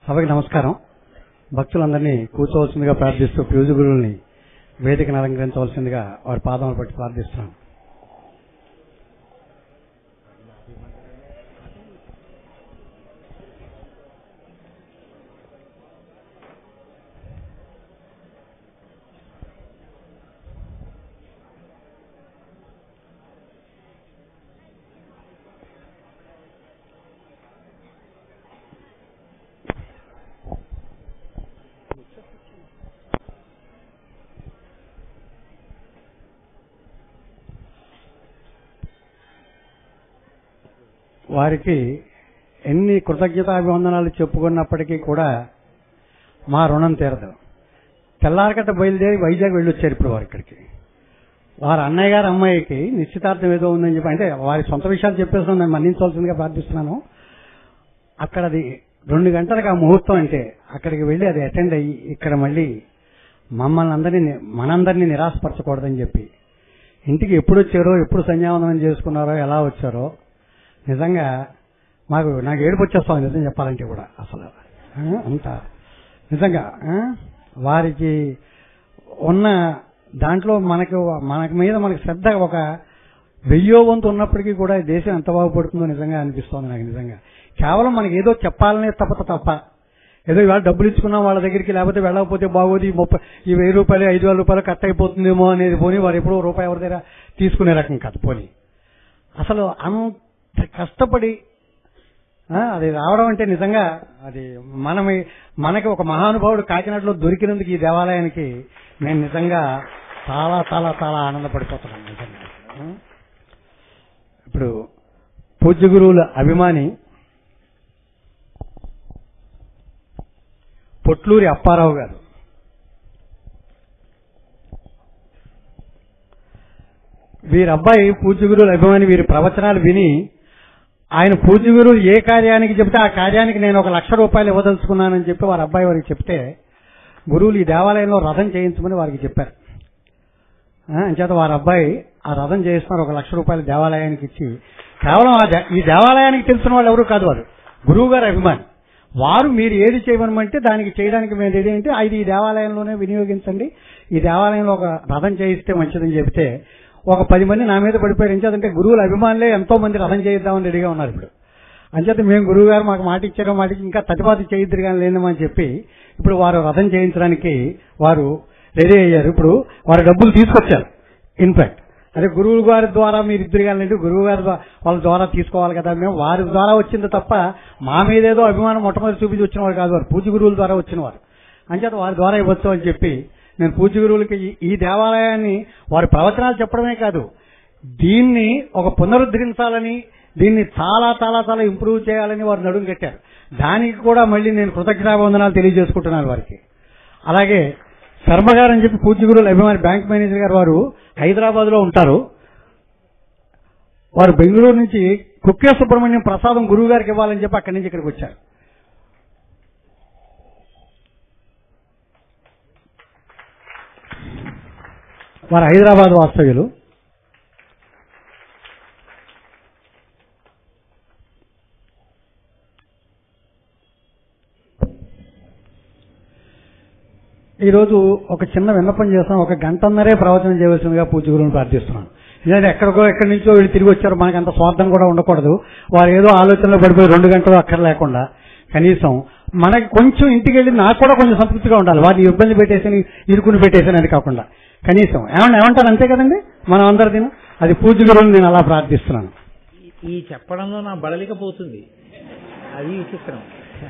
సభకి నమస్కారం భక్తులందరినీ కూర్చోవలసిందిగా ప్రార్థిస్తూ పూజ గురువుల్ని వేదికను అలంకరించవలసిందిగా వారి పాదములు పట్టి ప్రార్థిస్తున్నాను వారికి ఎన్ని కృతజ్ఞతాభివందనాలు చెప్పుకున్నప్పటికీ కూడా మా రుణం తీరదు తెల్లారకట్ట బయలుదేరి వైజాగ్ వెళ్ళొచ్చారు ఇప్పుడు వారు ఇక్కడికి వారి అన్నయ్య గారి అమ్మాయికి నిశ్చితార్థం ఏదో ఉందని చెప్పి అంటే వారి సొంత విషయాలు చెప్పేస్తున్నాను నేను మన్నించవలసిందిగా ప్రార్థిస్తున్నాను అక్కడ అది రెండు గంటలకు ఆ ముహూర్తం అంటే అక్కడికి వెళ్ళి అది అటెండ్ అయ్యి ఇక్కడ మళ్ళీ మమ్మల్ని అందరినీ మనందరినీ నిరాశపరచకూడదని చెప్పి ఇంటికి ఎప్పుడు వచ్చారో ఎప్పుడు సంధ్యావందనం చేసుకున్నారో ఎలా వచ్చారో నిజంగా మాకు నాకు ఏడుపు వచ్చేస్తాం నిజం చెప్పాలంటే కూడా అసలు ఆ, అంత నిజంగా ఆ, వారికి ఉన్న దాంట్లో మనకు మనకి మీద మనకి శ్రద్ధ ఒక వెయ్యో వంతు ఉన్నప్పటికీ కూడా ఈ దేశం ఎంత బాగుపడుతుందో నిజంగా అనిపిస్తోంది నాకు నిజంగా కేవలం మనకి ఏదో చెప్పాలనే తప్పత తప్ప ఏదో ఇవాళ డబ్బులు ఇచ్చుకున్నాం వాళ్ళ దగ్గరికి లేకపోతే వెళ్ళకపోతే బాగోదు ఈ ముప్పై ఈ వెయ్యి రూపాయలు ఐదు వేల రూపాయలు కట్ అయిపోతుందేమో అనేది పోనీ వారు ఎప్పుడో రూపాయి ఎవరి దగ్గర తీసుకునే రకం కాదు పోనీ అసలు అంత కష్టపడి ఆ, అది రావడం అంటే నిజంగా అది మనం మనకి ఒక మహానుభావుడు కాకినాడలో దొరికినందుకు ఈ దేవాలయానికి నేను నిజంగా చాలా చాలా చాలా ఆనందపడిపోతున్నాను నిజంగా ఆ? ఇప్పుడు పూజ్య గురువుల అభిమాని పొట్లూరి అప్పారావు గారు వీరి అబ్బాయి పూజ్య గురువుల అభిమాని వీరి ప్రవచనాలు విని ఆయన పూజ్య గురువు ఏ కార్యానికి చెప్తే ఆ కార్యానికి నేను ఒక లక్ష రూపాయలు ఇవ్వదలుచుకున్నానని చెప్పి వారి అబ్బాయి వారికి చెప్తే గురువులు ఈ దేవాలయంలో రథం చేయించమని వారికి చెప్పారు ఆ, అంచేత వారి అబ్బాయి ఆ రథం చేయిస్తున్నారు ఒక లక్ష రూపాయలు దేవాలయానికి ఇచ్చి కేవలం ఆ దే- ఈ దేవాలయానికి తెలిసిన వాళ్ళు ఎవరు కాదు వారు గురువు గారు అభిమాని వారు మీరు ఏది చేయమనమంటే దానికి చేయడానికి మేము రెడీ అంటే ఇది ఈ దేవాలయంలోనే వినియోగించండి ఈ దేవాలయంలో ఒక రథం చేయిస్తే మంచిదని చెబితే ఒక పది మంది నా మీద పడిపోయారు ఎంచేతంటే గురువుల అభిమానులే ఎంతో మంది రథం చేయిద్దామని రెడీగా ఉన్నారు ఇప్పుడు అంచేత మేము గురువు గారు మాకు మాట ఇచ్చారో మాట ఇచ్చి ఇంకా తటిపాతి చేయిద్దరు కానీ లేదమని చెప్పి ఇప్పుడు వారు రథం చేయించడానికి వారు రెడీ అయ్యారు ఇప్పుడు వారు డబ్బులు తీసుకొచ్చారు ఇన్ఫాక్ట్ అదే గురువు గారి ద్వారా మీరు ఇద్దరు కానీ గురువు గారి ద్వా- వాళ్ళ ద్వారా తీసుకోవాలి కదా మేము వారి ద్వారా వచ్చింది తప్ప మా మీద ఏదో అభిమానం మొట్టమొదటి చూపించి వచ్చిన వారు కాదు వారు పూజ గురువుల ద్వారా వచ్చిన వారు అంచేత వారి ద్వారా ఇవ్వచ్చు అని చెప్పి నేను పూజ గురువులకి ఈ- ఈ దేవాలయాన్ని వారి ప్రవచనాలు చెప్పడమే కాదు దీన్ని ఒక పునరుద్ధరించాలని దీన్ని చాలా చాలా చాలా ఇంప్రూవ్ చేయాలని వారు నడుము కట్టారు దానికి కూడా మళ్ళీ నేను కృతజ్ఞతావందనాలు తెలియజేసుకుంటున్నాను వారికి అలాగే శర్మ గారు అని చెప్పి పూజ్య గురువుల అభిమాని బ్యాంక్ మేనేజర్ గారు వారు హైదరాబాద్ లో ఉంటారు వారు బెంగళూరు నుంచి కుక్కే సుబ్రహ్మణ్యం ప్రసాదం గురువు గారికి ఇవ్వాలని చెప్పి అక్కడి నుంచి ఇక్కడికి వచ్చారు వారు హైదరాబాద్ వాస్తవ్యులు ఈ రోజు ఒక చిన్న విన్నపం చేస్తాం ఒక గంటన్నరే ప్రవచనం చేయవలసిందిగా పూజ గురువుని ప్రార్థిస్తున్నాను ఎందుకంటే ఎక్కడికో ఎక్కడి నుంచో వీళ్ళు తిరిగి వచ్చారు మనకి అంత స్వార్థం కూడా ఉండకూడదు వారు ఏదో ఆలోచనలో పడిపోయి రెండు గంటలు అక్కర్ లేకుండా కనీసం మనకి కొంచెం ఇంటికి వెళ్ళి నాకు కూడా కొంచెం సంతృప్తిగా ఉండాలి వారిని ఇబ్బంది పెట్టేసి ఇరుకుని పెట్టేసాను అది కాకుండా కనీసం ఏమన్నా ఏమంటారు అంతే కదండి మనం అందరి దినం అది పూజ గురువుని నేను అలా ప్రార్థిస్తున్నాను ఈ చెప్పడంలో నా బడలికపోతుంది అది విచిత్రం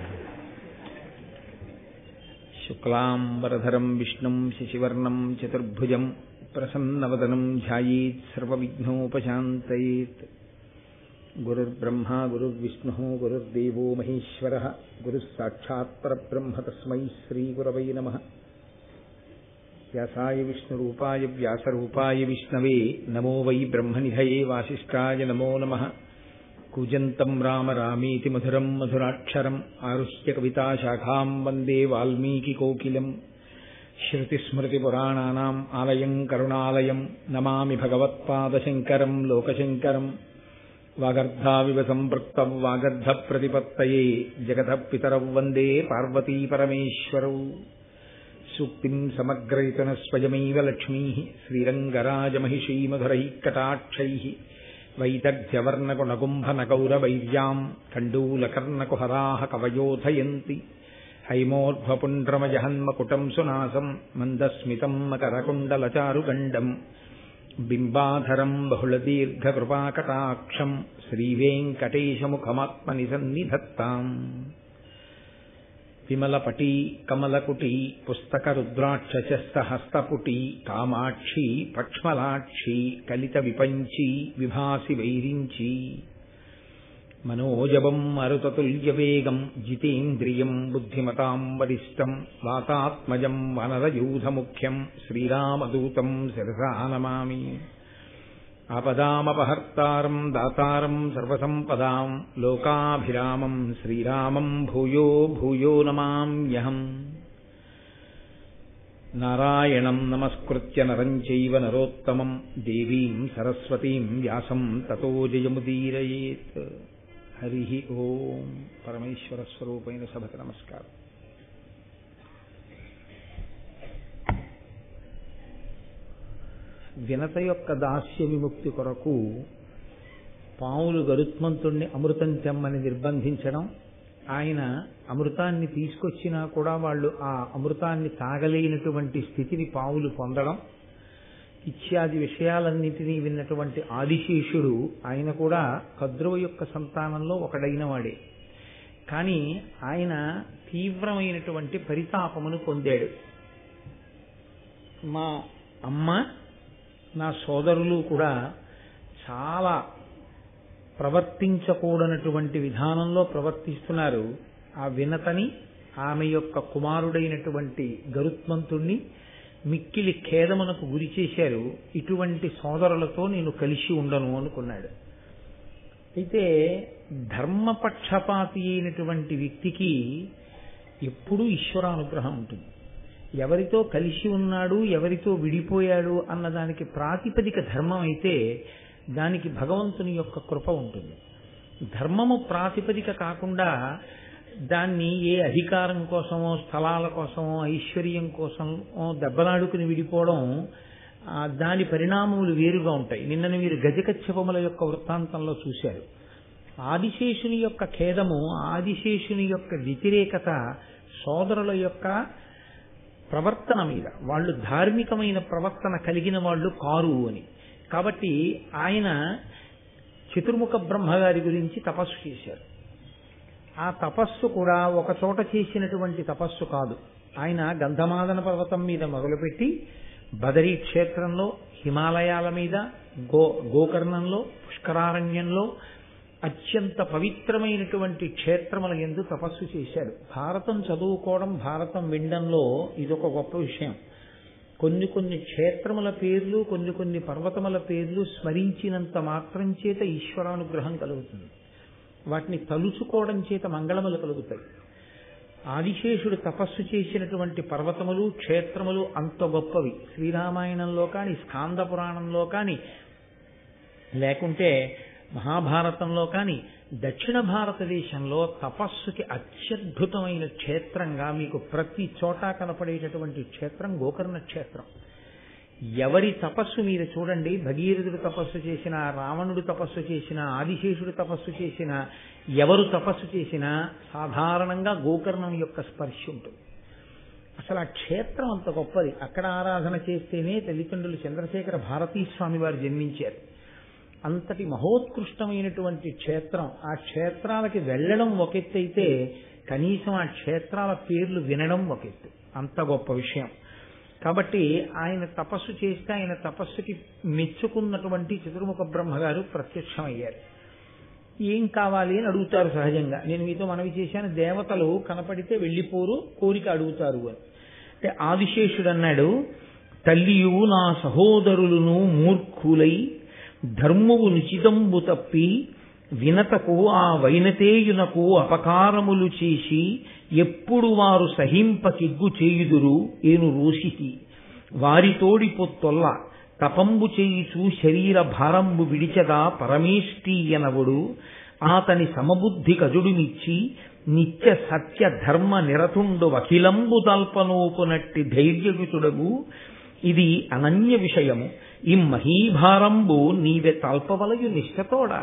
శుక్లాంబరధరం విష్ణుం శశివర్ణం చతుర్భుజం ప్రసన్నవదనం ధ్యాయేత్ సర్వవిఘ్నోపశాంతయేత్ గురుర్బ్రహ్మ గురుర్విష్ణు గురుర్దేవో మహేశ్వర గురుః సాక్షాత్ పరబ్రహ్మ తస్మై శ్రీగురవై నమ వ్యాసాయ విష్ణురూపాయ వ్యాసరూపాయ విష్ణవే నమో వై బ్రహ్మనిధయే వాసిష్ఠాయ నమో నమః కూజంతం రామ రామేతి మధురం మధురాక్షరం ఆరుహ్య కవితాశాఖాం వందే వాల్మీకికోకిలం శృతిస్మృతిపురాణానాం ఆలయం కరుణాలయం నమామి భగవత్పాదశంకరం లోకశంకరం వాగర్ధావివ సంపృక్తం వాగర్ధ ప్రతిపత్తయే జగత పితరౌ వందే పార్వతీ పరమేశ్వరౌ సూక్తిం సమగ్రయతన స్వయమైవ లక్ష్మీ శ్రీరంగరాజమహిషీ మధురై కటాక్షై వైదగ్ధ్యవర్ణగుణగుంభనగౌరవైర్యాం కండూలకర్ణకుహరా కవయోధయంతి హైమోర్ధ్వపుండ్రమజహన్మకుటం సునాసం మందస్మితం మకరకుండలచారుగండం బింబాధరం బహుళదీర్ఘకృపాకటాక్షం శ్రీవేంకటేశముఖమాత్మని సన్నిధత్తాం విమలపటీ కమలకుటీ పుస్తకరుద్రాక్షశస్తహస్తపుటీ కామాక్షి పక్ష్మలాక్షి కలిత విపంచి విభాసి వైరించి మనోజవం మరుతతుల్యవేగం జితేంద్రియం బుద్ధిమతాం వరిష్టం వాతాత్మజం వనరయూధముఖ్యం శ్రీరామదూతం శిరసా నమామి ఆపదామపహర్తారం దాతారం సర్వసంపదాం లోకాభిరామం శ్రీరామం భూయో భూయో నమామ్యహం నారాయణం నమస్కృత్య నరం చైవ నరోత్తమం దేవీం సరస్వతీం వ్యాసం తతో జయముదీరయేత్ హరి ఓం పరమేశ్వర స్వరూపైన సభకు నమస్కారం వినత యొక్క దాస్య విముక్తి కొరకు పావులు గరుత్మంతుణ్ణి అమృతం తెమ్మని నిర్బంధించడం ఆయన అమృతాన్ని తీసుకొచ్చినా కూడా వాళ్ళు ఆ అమృతాన్ని తాగలేనటువంటి స్థితిని పావులు పొందడం ఇత్యాది విషయాలన్నింటినీ విన్నటువంటి ఆదిశేషుడు ఆయన కూడా కద్రువ యొక్క సంతానంలో ఒకడైన వాడే కానీ ఆయన తీవ్రమైనటువంటి పరితాపమును పొందాడు మా అమ్మ నా సోదరులు కూడా చాలా ప్రవర్తించకూడనటువంటి విధానంలో ప్రవర్తిస్తున్నారు ఆ వినతని ఆమె యొక్క కుమారుడైనటువంటి గరుత్మంతుణ్ణి మిక్కిలి ఖేదమునకు గురి చేశారు ఇటువంటి సోదరులతో నేను కలిసి ఉండను అనుకున్నాడు అయితే ధర్మపక్షపాతి అయినటువంటి వ్యక్తికి ఎప్పుడూ ఈశ్వరానుగ్రహం ఉంటుంది ఎవరితో కలిసి ఉన్నాడు ఎవరితో విడిపోయాడు అన్నదానికి ప్రాతిపదిక ధర్మం అయితే దానికి భగవంతుని యొక్క కృప ఉంటుంది ధర్మము ప్రాతిపదిక కాకుండా దాన్ని ఏ అధికారం కోసమో స్థలాల కోసమో ఐశ్వర్యం కోసమో దెబ్బలాడుకుని విడిపోవడం దాని పరిణామములు వేరుగా ఉంటాయి నిన్నను మీరు గజకచ్చపముల యొక్క వృత్తాంతంలో చూశారు ఆదిశేషుని యొక్క ఖేదము ఆదిశేషుని యొక్క వ్యతిరేకత సోదరుల యొక్క ప్రవర్తన మీద వాళ్ళు ధార్మికమైన ప్రవర్తన కలిగిన వాళ్ళు కారు అని కాబట్టి ఆయన చతుర్ముఖ బ్రహ్మగారి గురించి తపస్సు చేశారు ఆ తపస్సు కూడా ఒక చోట చేసినటువంటి తపస్సు కాదు ఆయన గంధమాదన పర్వతం మీద మొదలుపెట్టి బదరీ క్షేత్రంలో హిమాలయాల మీద గో గోకర్ణంలో పుష్కరారణ్యంలో అత్యంత పవిత్రమైనటువంటి క్షేత్రముల ఎందు తపస్సు చేశాడు భారతం చదువుకోవడం భారతం వినడంలో ఇదొక గొప్ప విషయం కొన్ని కొన్ని క్షేత్రముల పేర్లు కొన్ని కొన్ని పర్వతముల పేర్లు స్మరించినంత మాత్రం చేత ఈశ్వరానుగ్రహం కలుగుతుంది వాటిని తలుచుకోవడం చేత మంగళములు కలుగుతాయి ఆదిశేషుడు తపస్సు చేసినటువంటి పర్వతములు క్షేత్రములు అంత గొప్పవి శ్రీరామాయణంలో కానీ స్కాంద పురాణంలో కానీ లేకుంటే మహాభారతంలో కానీ దక్షిణ భారతదేశంలో తపస్సుకి అత్యద్భుతమైన క్షేత్రంగా మీకు ప్రతి చోట కనపడేటటువంటి క్షేత్రం గోకర్ణ క్షేత్రం ఎవరి తపస్సు మీరు చూడండి భగీరథుడు తపస్సు చేసిన రావణుడు తపస్సు చేసిన ఆదిశేషుడు తపస్సు చేసిన ఎవరు తపస్సు చేసినా సాధారణంగా గోకర్ణం యొక్క స్పర్శ ఉంటుంది అసలు ఆ క్షేత్రం అంత గొప్పది అక్కడ ఆరాధన చేస్తేనే తల్లిదండ్రులు చంద్రశేఖర భారతీ స్వామి వారు జన్మించారు అంతటి మహోత్కృష్టమైనటువంటి క్షేత్రం ఆ క్షేత్రాలకి వెళ్ళడం ఒక ఎత్తు అయితే కనీసం ఆ క్షేత్రాల పేర్లు వినడం ఒక ఎత్తు అంత గొప్ప విషయం కాబట్టి ఆయన తపస్సు చేస్తే ఆయన తపస్సుకి మెచ్చుకున్నటువంటి చతుర్ముఖ బ్రహ్మగారు ప్రత్యక్షమయ్యారు ఏం కావాలి అని అడుగుతారు సహజంగా నేను మీతో మనవి చేశాను దేవతలు కనపడితే వెళ్ళిపోరు కోరిక అడుగుతారు అని అంటే ఆదిశేషుడు అన్నాడు తల్లియు నా సహోదరులను మూర్ఖులై ధర్మము నిచితంబు తప్పి వినతకు ఆ వైనతేయునకు అపకారములు చేసి ఎప్పుడు వారు సహింపకిగ్గు చేయుదురు ఏను రోషితి వారితోడి పొత్తొల్ల తపంబు చేయుచు శరీర భారంబు విడిచగా పరమేష్టీయనవుడు ఆతని సమబుద్ధి కజుడునిచ్చి నిత్య సత్య ధర్మ నిరతుండు అఖిలంబు తల్పనోపునట్టి ధైర్యయుతుడగు ఇది అనన్య విషయము ఈ మహీభారంబు నీవే తల్పవలయు నిష్టతోడా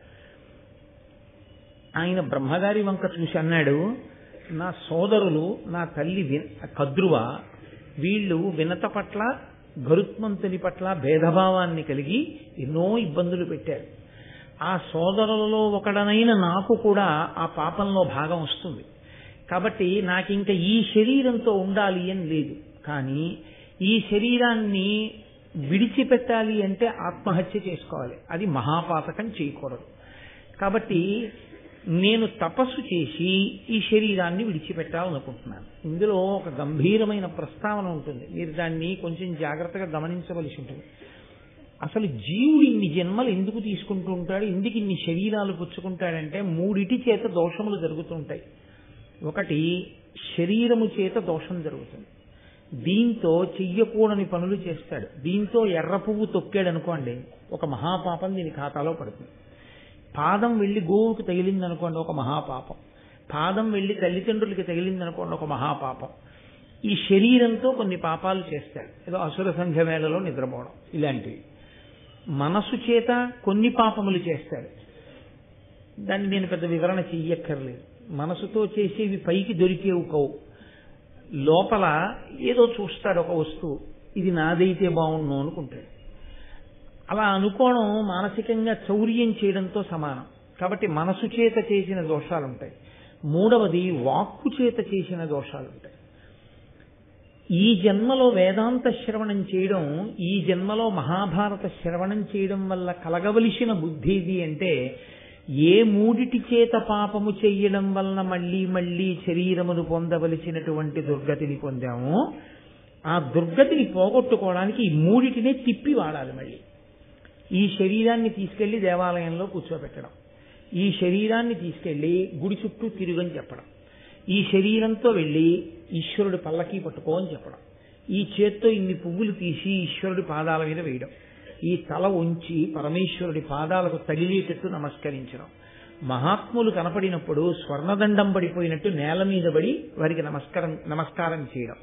ఆయన బ్రహ్మగారి వంక చూసి అన్నాడు నా సోదరులు నా తల్లి విన కద్రువ వీళ్ళు వినత పట్ల గరుత్మంతుని పట్ల భేదభావాన్ని కలిగి ఎన్నో ఇబ్బందులు పెట్టారు ఆ సోదరులలో ఒకడనైన నాకు కూడా ఆ పాపంలో భాగం వస్తుంది కాబట్టి నాకింక ఈ శరీరంతో ఉండాలి అని లేదు కానీ ఈ శరీరాన్ని విడిచిపెట్టాలి అంటే ఆత్మహత్య చేసుకోవాలి అది మహాపాతకం చేయకూడదు కాబట్టి నేను తపస్సు చేసి ఈ శరీరాన్ని విడిచిపెట్టాలనుకుంటున్నాను ఇందులో ఒక గంభీరమైన ప్రస్తావన ఉంటుంది మీరు దాన్ని కొంచెం జాగ్రత్తగా గమనించవలసి ఉంటుంది అసలు జీవుడు ఇన్ని జన్మలు ఎందుకు తీసుకుంటూ ఉంటాడు ఎందుకు ఇన్ని శరీరాలు పుచ్చుకుంటాడంటే మూడిటి చేత దోషములు జరుగుతుంటాయి ఒకటి శరీరము చేత దోషం జరుగుతుంది దీంతో చెయ్యకూడని పనులు చేస్తాడు దీంతో ఎర్ర పువ్వు తొక్కాడు అనుకోండి ఒక మహాపాపం దీని ఖాతాలో పడుతుంది పాదం వెళ్లి గోవుకి తగిలింది అనుకోండి ఒక మహాపాపం పాదం వెళ్లి తల్లిదండ్రులకి తగిలింది అనుకోండి ఒక మహాపాపం ఈ శరీరంతో కొన్ని పాపాలు చేస్తాడు ఏదో అసుర సంఘ వేళలో నిద్రపోవడం ఇలాంటివి మనసు చేత కొన్ని పాపములు చేస్తాడు దాన్ని నేను పెద్ద వివరణ చెయ్యక్కర్లేదు మనసుతో చేసేవి పైకి దొరికేవి కవు లోపల ఏదో చూస్తాడు ఒక వస్తువు ఇది నాదైతే బాగుండు అనుకుంటాడు అలా అనుకోవడం మానసికంగా చౌర్యం చేయడంతో సమానం కాబట్టి మనసు చేత చేసిన దోషాలు ఉంటాయి మూడవది వాక్కు చేత చేసిన దోషాలు ఉంటాయి ఈ జన్మలో వేదాంత శ్రవణం చేయడం ఈ జన్మలో మహాభారత శ్రవణం చేయడం వల్ల కలగవలసిన బుద్ధి ఇది అంటే ఏ మూడిటి చేత పాపము చెయ్యడం వలన మళ్ళీ మళ్ళీ శరీరమును పొందవలసినటువంటి దుర్గతిని పొందామో ఆ దుర్గతిని పోగొట్టుకోవడానికి ఈ మూడిటినే తిప్పి వాడాలి మళ్ళీ ఈ శరీరాన్ని తీసుకెళ్లి దేవాలయంలో కూర్చోబెట్టడం ఈ శరీరాన్ని తీసుకెళ్లి గుడి చుట్టూ తిరుగని చెప్పడం ఈ శరీరంతో వెళ్లి ఈశ్వరుడి పల్లకి పట్టుకో అని చెప్పడం ఈ చేత్తో ఇన్ని పువ్వులు తీసి ఈశ్వరుడి పాదాల మీద వేయడం ఈ తల ఉంచి పరమేశ్వరుడి పాదాలకు తగిలేటట్టు నమస్కరించడం మహాత్ములు కనపడినప్పుడు స్వర్ణదండం పడిపోయినట్టు నేల మీద పడి వారికి నమస్కారం నమస్కారం చేయడం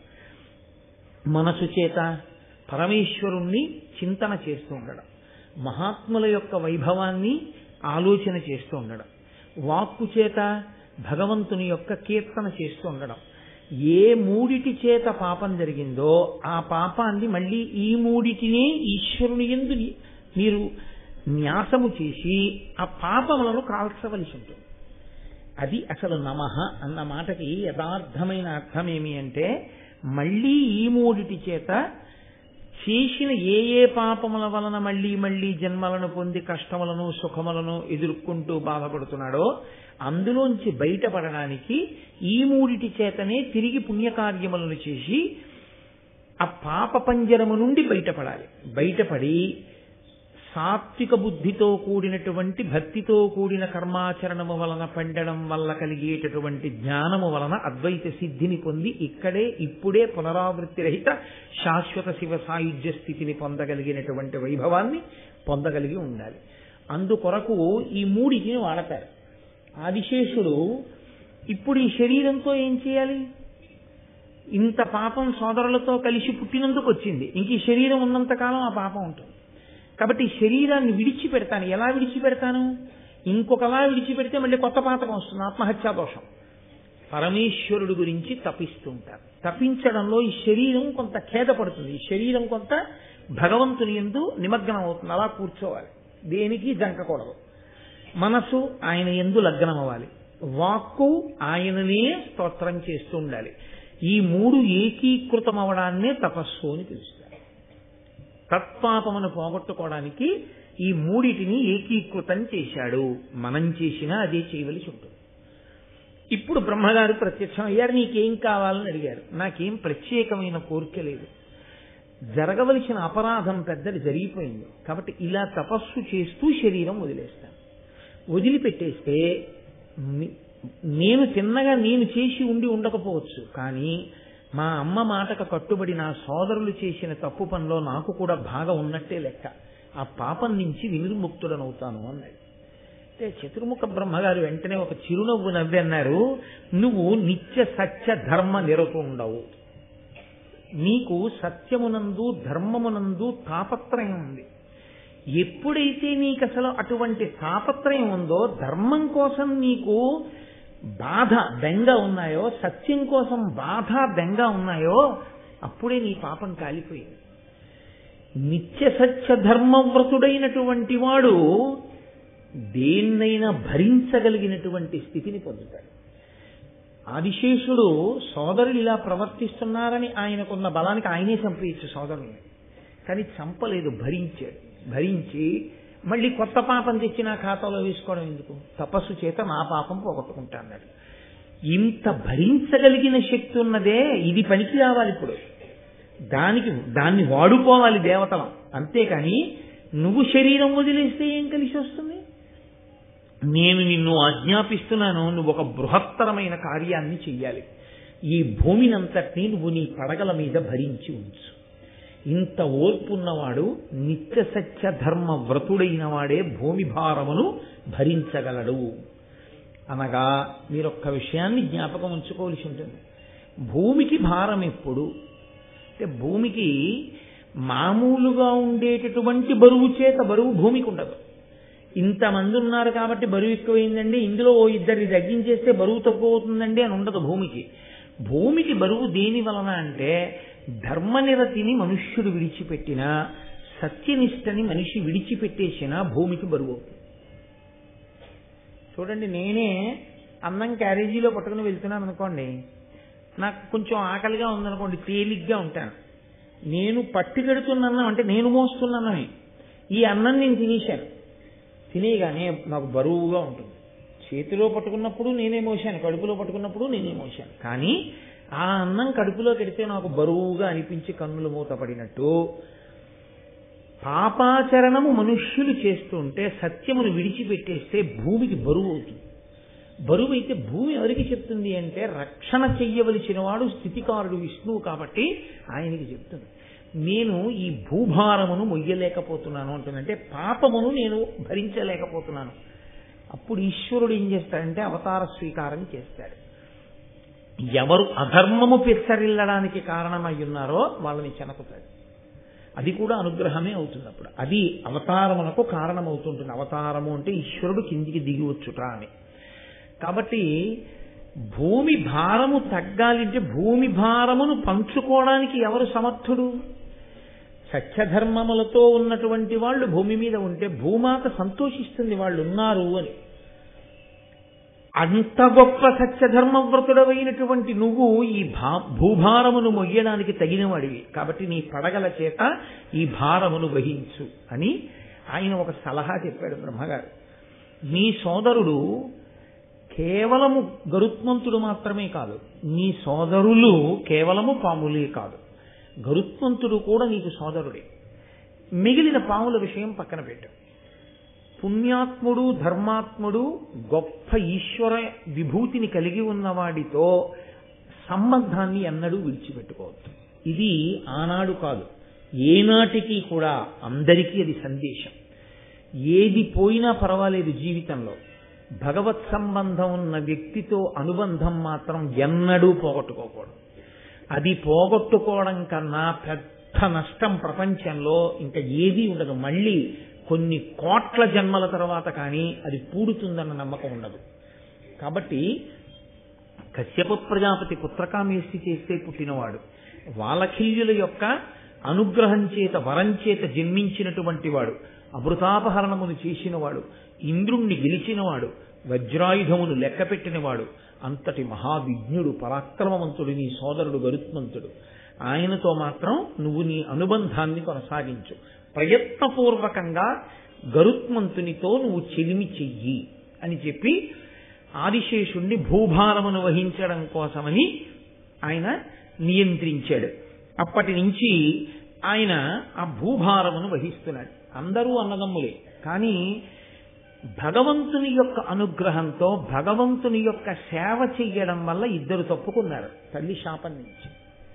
మనసు చేత పరమేశ్వరుణ్ణి చింతన చేస్తూ ఉండడం మహాత్ముల యొక్క వైభవాన్ని ఆలోచన చేస్తూ ఉండడం వాక్కు చేత భగవంతుని యొక్క కీర్తన చేస్తూ ఉండడం ఏ మూడిటి చేత పాపం జరిగిందో ఆ పాపాన్ని మళ్ళీ ఈ మూడిటినే ఈశ్వరుని ఎందు మీరు న్యాసము చేసి ఆ పాపములను కాల్చవలసి ఉంటుంది అది అసలు నమః అన్న మాటకి యథార్థమైన అర్థం ఏమి అంటే మళ్ళీ ఈ మూడిటి చేత చేసిన ఏ ఏ పాపముల వలన మళ్ళీ మళ్ళీ జన్మలను పొంది కష్టములను సుఖములను ఎదుర్కొంటూ బాధపడుతున్నాడో అందులోంచి బయటపడడానికి ఈ మూడిటి చేతనే తిరిగి పుణ్యకార్యములను చేసి ఆ పాప పంజరము నుండి బయటపడాలి బయటపడి సాత్విక బుద్ధితో కూడినటువంటి భక్తితో కూడిన కర్మాచరణము వలన పండడం వల్ల కలిగేటటువంటి జ్ఞానము వలన అద్వైత సిద్ధిని పొంది ఇక్కడే ఇప్పుడే పునరావృత్తి రహిత శాశ్వత శివ సాయుధ్య స్థితిని పొందగలిగినటువంటి వైభవాన్ని పొందగలిగి ఉండాలి అందుకొరకు ఈ మూడిటిని వాడతారు ఆదిశేషుడు ఇప్పుడు ఈ శరీరంతో ఏం చేయాలి ఇంత పాపం సోదరులతో కలిసి పుట్టినందుకు వచ్చింది ఇంక ఈ శరీరం ఉన్నంతకాలం ఆ పాపం ఉంటుంది కాబట్టి ఈ శరీరాన్ని విడిచిపెడతాను ఎలా విడిచిపెడతాను ఇంకొకలా విడిచిపెడితే మళ్ళీ కొత్త పాతకం వస్తుంది ఆత్మహత్యా దోషం పరమేశ్వరుడు గురించి తపిస్తూ ఉంటారు తపించడంలో ఈ శరీరం కొంత ఖేదపడుతుంది ఈ శరీరం కొంత భగవంతుని ఎందు నిమగ్నం అవుతుంది అలా కూర్చోవాలి దేనికి జంకకూడదు మనసు ఆయన ఎందు లగ్నం అవ్వాలి వాక్కు ఆయననే స్తోత్రం చేస్తూ ఉండాలి ఈ మూడు ఏకీకృతం అవడాన్నే తపస్సు అని పిలుస్తారు తత్పాపమును పోగొట్టుకోవడానికి ఈ మూడిటిని ఏకీకృతం చేశాడు మనం చేసినా అదే చేయవలసి ఉంటుంది ఇప్పుడు బ్రహ్మగారు ప్రత్యక్షం అయ్యారు నీకేం కావాలని అడిగారు నాకేం ప్రత్యేకమైన కోరిక లేదు జరగవలసిన అపరాధం పెద్దది జరిగిపోయింది కాబట్టి ఇలా తపస్సు చేస్తూ శరీరం వదిలేస్తాను వదిలిపెట్టేస్తే ని- నేను తిన్నగా నేను చేసి ఉండి ఉండకపోవచ్చు కానీ మా అమ్మ మాటకు కట్టుబడి నా సోదరులు చేసిన తప్పు పనిలో నాకు కూడా భాగం ఉన్నట్టే లెక్క ఆ పాపం నుంచి వినిర్ముక్తుడనవుతాను అన్నాడు అంటే చతుర్ముఖ బ్రహ్మగారు వెంటనే ఒక చిరునవ్వు నవ్వి అన్నారు నువ్వు నిత్య సత్య ధర్మ నిరతుండవు నీకు సత్యమునందు ధర్మమునందు తాపత్రయం ఉంది ఎప్పుడైతే నీకు అసలు అటువంటి తాపత్రయం ఉందో ధర్మం కోసం నీకు బాధ బెంగ ఉన్నాయో సత్యం కోసం బాధ బెంగ ఉన్నాయో అప్పుడే నీ పాపం కాలిపోయింది నిత్య సత్య ధర్మవ్రతుడైనటువంటి వాడు దేన్నైనా భరించగలిగినటువంటి స్థితిని పొందుతాడు ఆదిశేషుడు సోదరులు ఇలా ప్రవర్తిస్తున్నారని ఆయనకున్న బలానికి ఆయనే చంపేయచ్చు సోదరుల్ని కానీ చంపలేదు భరించాడు భరించి మళ్ళీ కొత్త పాపం తెచ్చి నా ఖాతాలో వేసుకోవడం ఎందుకు తపస్సు చేత నా పాపం పోగొట్టుకుంటా అన్నాడు ఇంత భరించగలిగిన శక్తి ఉన్నదే ఇది పనికి రావాలి ఇప్పుడు దానికి దాన్ని వాడుకోవాలి దేవతలం అంతేకాని నువ్వు శరీరం వదిలేస్తే ఏం కలిసి వస్తుంది నేను నిన్ను ఆజ్ఞాపిస్తున్నాను నువ్వు ఒక బృహత్తరమైన కార్యాన్ని చెయ్యాలి ఈ భూమినంతటినీ నువ్వు నీ పడగల మీద భరించి ఉంచు ఇంత ఓర్పున్నవాడు నిత్య సత్య ధర్మ వ్రతుడైన వాడే భూమి భారమును భరించగలడు అనగా మీరొక్క విషయాన్ని జ్ఞాపకం ఉంచుకోవలసి ఉంటుంది భూమికి భారం ఎప్పుడు అంటే భూమికి మామూలుగా ఉండేటటువంటి బరువు చేత బరువు భూమికి ఉండదు ఇంతమంది ఉన్నారు కాబట్టి బరువు ఎక్కువైందండి ఇందులో ఓ ఇద్దరిని తగ్గించేస్తే బరువు తక్కువ అవుతుందండి అని ఉండదు భూమికి భూమికి బరువు దేని వలన అంటే ధర్మనిరతిని మనుష్యుడు విడిచిపెట్టినా సత్యనిష్టని మనిషి విడిచిపెట్టేసినా భూమికి బరువు అవుతుంది చూడండి నేనే అన్నం క్యారేజీలో పట్టుకుని వెళ్తున్నాను అనుకోండి నాకు కొంచెం ఆకలిగా ఉందనుకోండి తేలిగ్గా ఉంటాను నేను పట్టుకెడుతున్న అంటే నేను మోస్తున్నానని ఈ అన్నం నేను తినేశాను తినేయగానే నాకు బరువుగా ఉంటుంది చేతిలో పట్టుకున్నప్పుడు నేనే మోసాను కడుపులో పట్టుకున్నప్పుడు నేనే మోసాను కానీ ఆ అన్నం కడుపులో పెడితే నాకు బరువుగా అనిపించి కన్నులు మూతపడినట్టు పాపాచరణము మనుష్యులు చేస్తుంటే సత్యమును విడిచిపెట్టేస్తే భూమికి బరువు అవుతుంది బరువు అయితే భూమి ఎవరికి చెప్తుంది అంటే రక్షణ చెయ్యవలసిన వాడు స్థితికారుడు విష్ణువు కాబట్టి ఆయనకి చెప్తుంది నేను ఈ భూభారమును మొయ్యలేకపోతున్నాను అంటుందంటే పాపమును నేను భరించలేకపోతున్నాను అప్పుడు ఈశ్వరుడు ఏం చేస్తాడంటే అవతార స్వీకారం చేస్తాడు ఎవరు అధర్మము పెచ్చరిల్లడానికి కారణమై ఉన్నారో వాళ్ళని చెనకుతాడు అది కూడా అనుగ్రహమే అవుతుంది అప్పుడు అది అవతారమునకు కారణమవుతుంటుంది అవతారము అంటే ఈశ్వరుడు కిందికి దిగి వచ్చుట అని కాబట్టి భూమి భారము తగ్గాలంటే భూమి భారమును పంచుకోవడానికి ఎవరు సమర్థుడు సత్యధర్మములతో ఉన్నటువంటి వాళ్ళు భూమి మీద ఉంటే భూమాత సంతోషిస్తుంది వాళ్ళు ఉన్నారు అని అంత గొప్ప సత్యధర్మవ్రతుడవైనటువంటి నువ్వు ఈ భా భూభారమును మొయ్యడానికి తగినవాడివి కాబట్టి నీ పడగల చేత ఈ భారమును వహించు అని ఆయన ఒక సలహా చెప్పాడు బ్రహ్మగారు నీ సోదరుడు కేవలము గరుత్మంతుడు మాత్రమే కాదు నీ సోదరులు కేవలము పాములే కాదు గరుత్మంతుడు కూడా నీకు సోదరుడే మిగిలిన పాముల విషయం పక్కన పెట్టు పుణ్యాత్ముడు ధర్మాత్ముడు గొప్ప ఈశ్వర విభూతిని కలిగి ఉన్నవాడితో సంబంధాన్ని ఎన్నడూ విడిచిపెట్టుకోవద్దు ఇది ఆనాడు కాదు ఏనాటికి కూడా అందరికీ అది సందేశం ఏది పోయినా పర్వాలేదు జీవితంలో భగవత్ సంబంధం ఉన్న వ్యక్తితో అనుబంధం మాత్రం ఎన్నడూ పోగొట్టుకోకూడదు అది పోగొట్టుకోవడం కన్నా పెద్ద నష్టం ప్రపంచంలో ఇంకా ఏదీ ఉండదు మళ్ళీ కొన్ని కోట్ల జన్మల తర్వాత కానీ అది పూడుతుందన్న నమ్మకం ఉండదు కాబట్టి కశ్యప ప్రజాపతి పుత్రకామేష్టి చేస్తే పుట్టినవాడు వాలఖిల్యుల యొక్క అనుగ్రహం చేత వరం చేత జన్మించినటువంటి వాడు అమృతాపహరణమును చేసినవాడు ఇంద్రుణ్ణి గెలిచినవాడు వజ్రాయుధమును లెక్కపెట్టినవాడు అంతటి మహావిజ్ఞుడు పరాక్రమవంతుడు నీ సోదరుడు గరుత్మంతుడు ఆయనతో మాత్రం నువ్వు నీ అనుబంధాన్ని కొనసాగించు ప్రయత్నపూర్వకంగా గరుత్మంతునితో నువ్వు చెలిమి చెయ్యి అని చెప్పి ఆదిశేషుణ్ణి భూభారమును వహించడం కోసమని ఆయన నియంత్రించాడు అప్పటి నుంచి ఆయన ఆ భూభారమును వహిస్తున్నాడు అందరూ అన్నదమ్ములే కానీ భగవంతుని యొక్క అనుగ్రహంతో భగవంతుని యొక్క సేవ చెయ్యడం వల్ల ఇద్దరు తప్పుకున్నారు తల్లి శాపం నుంచి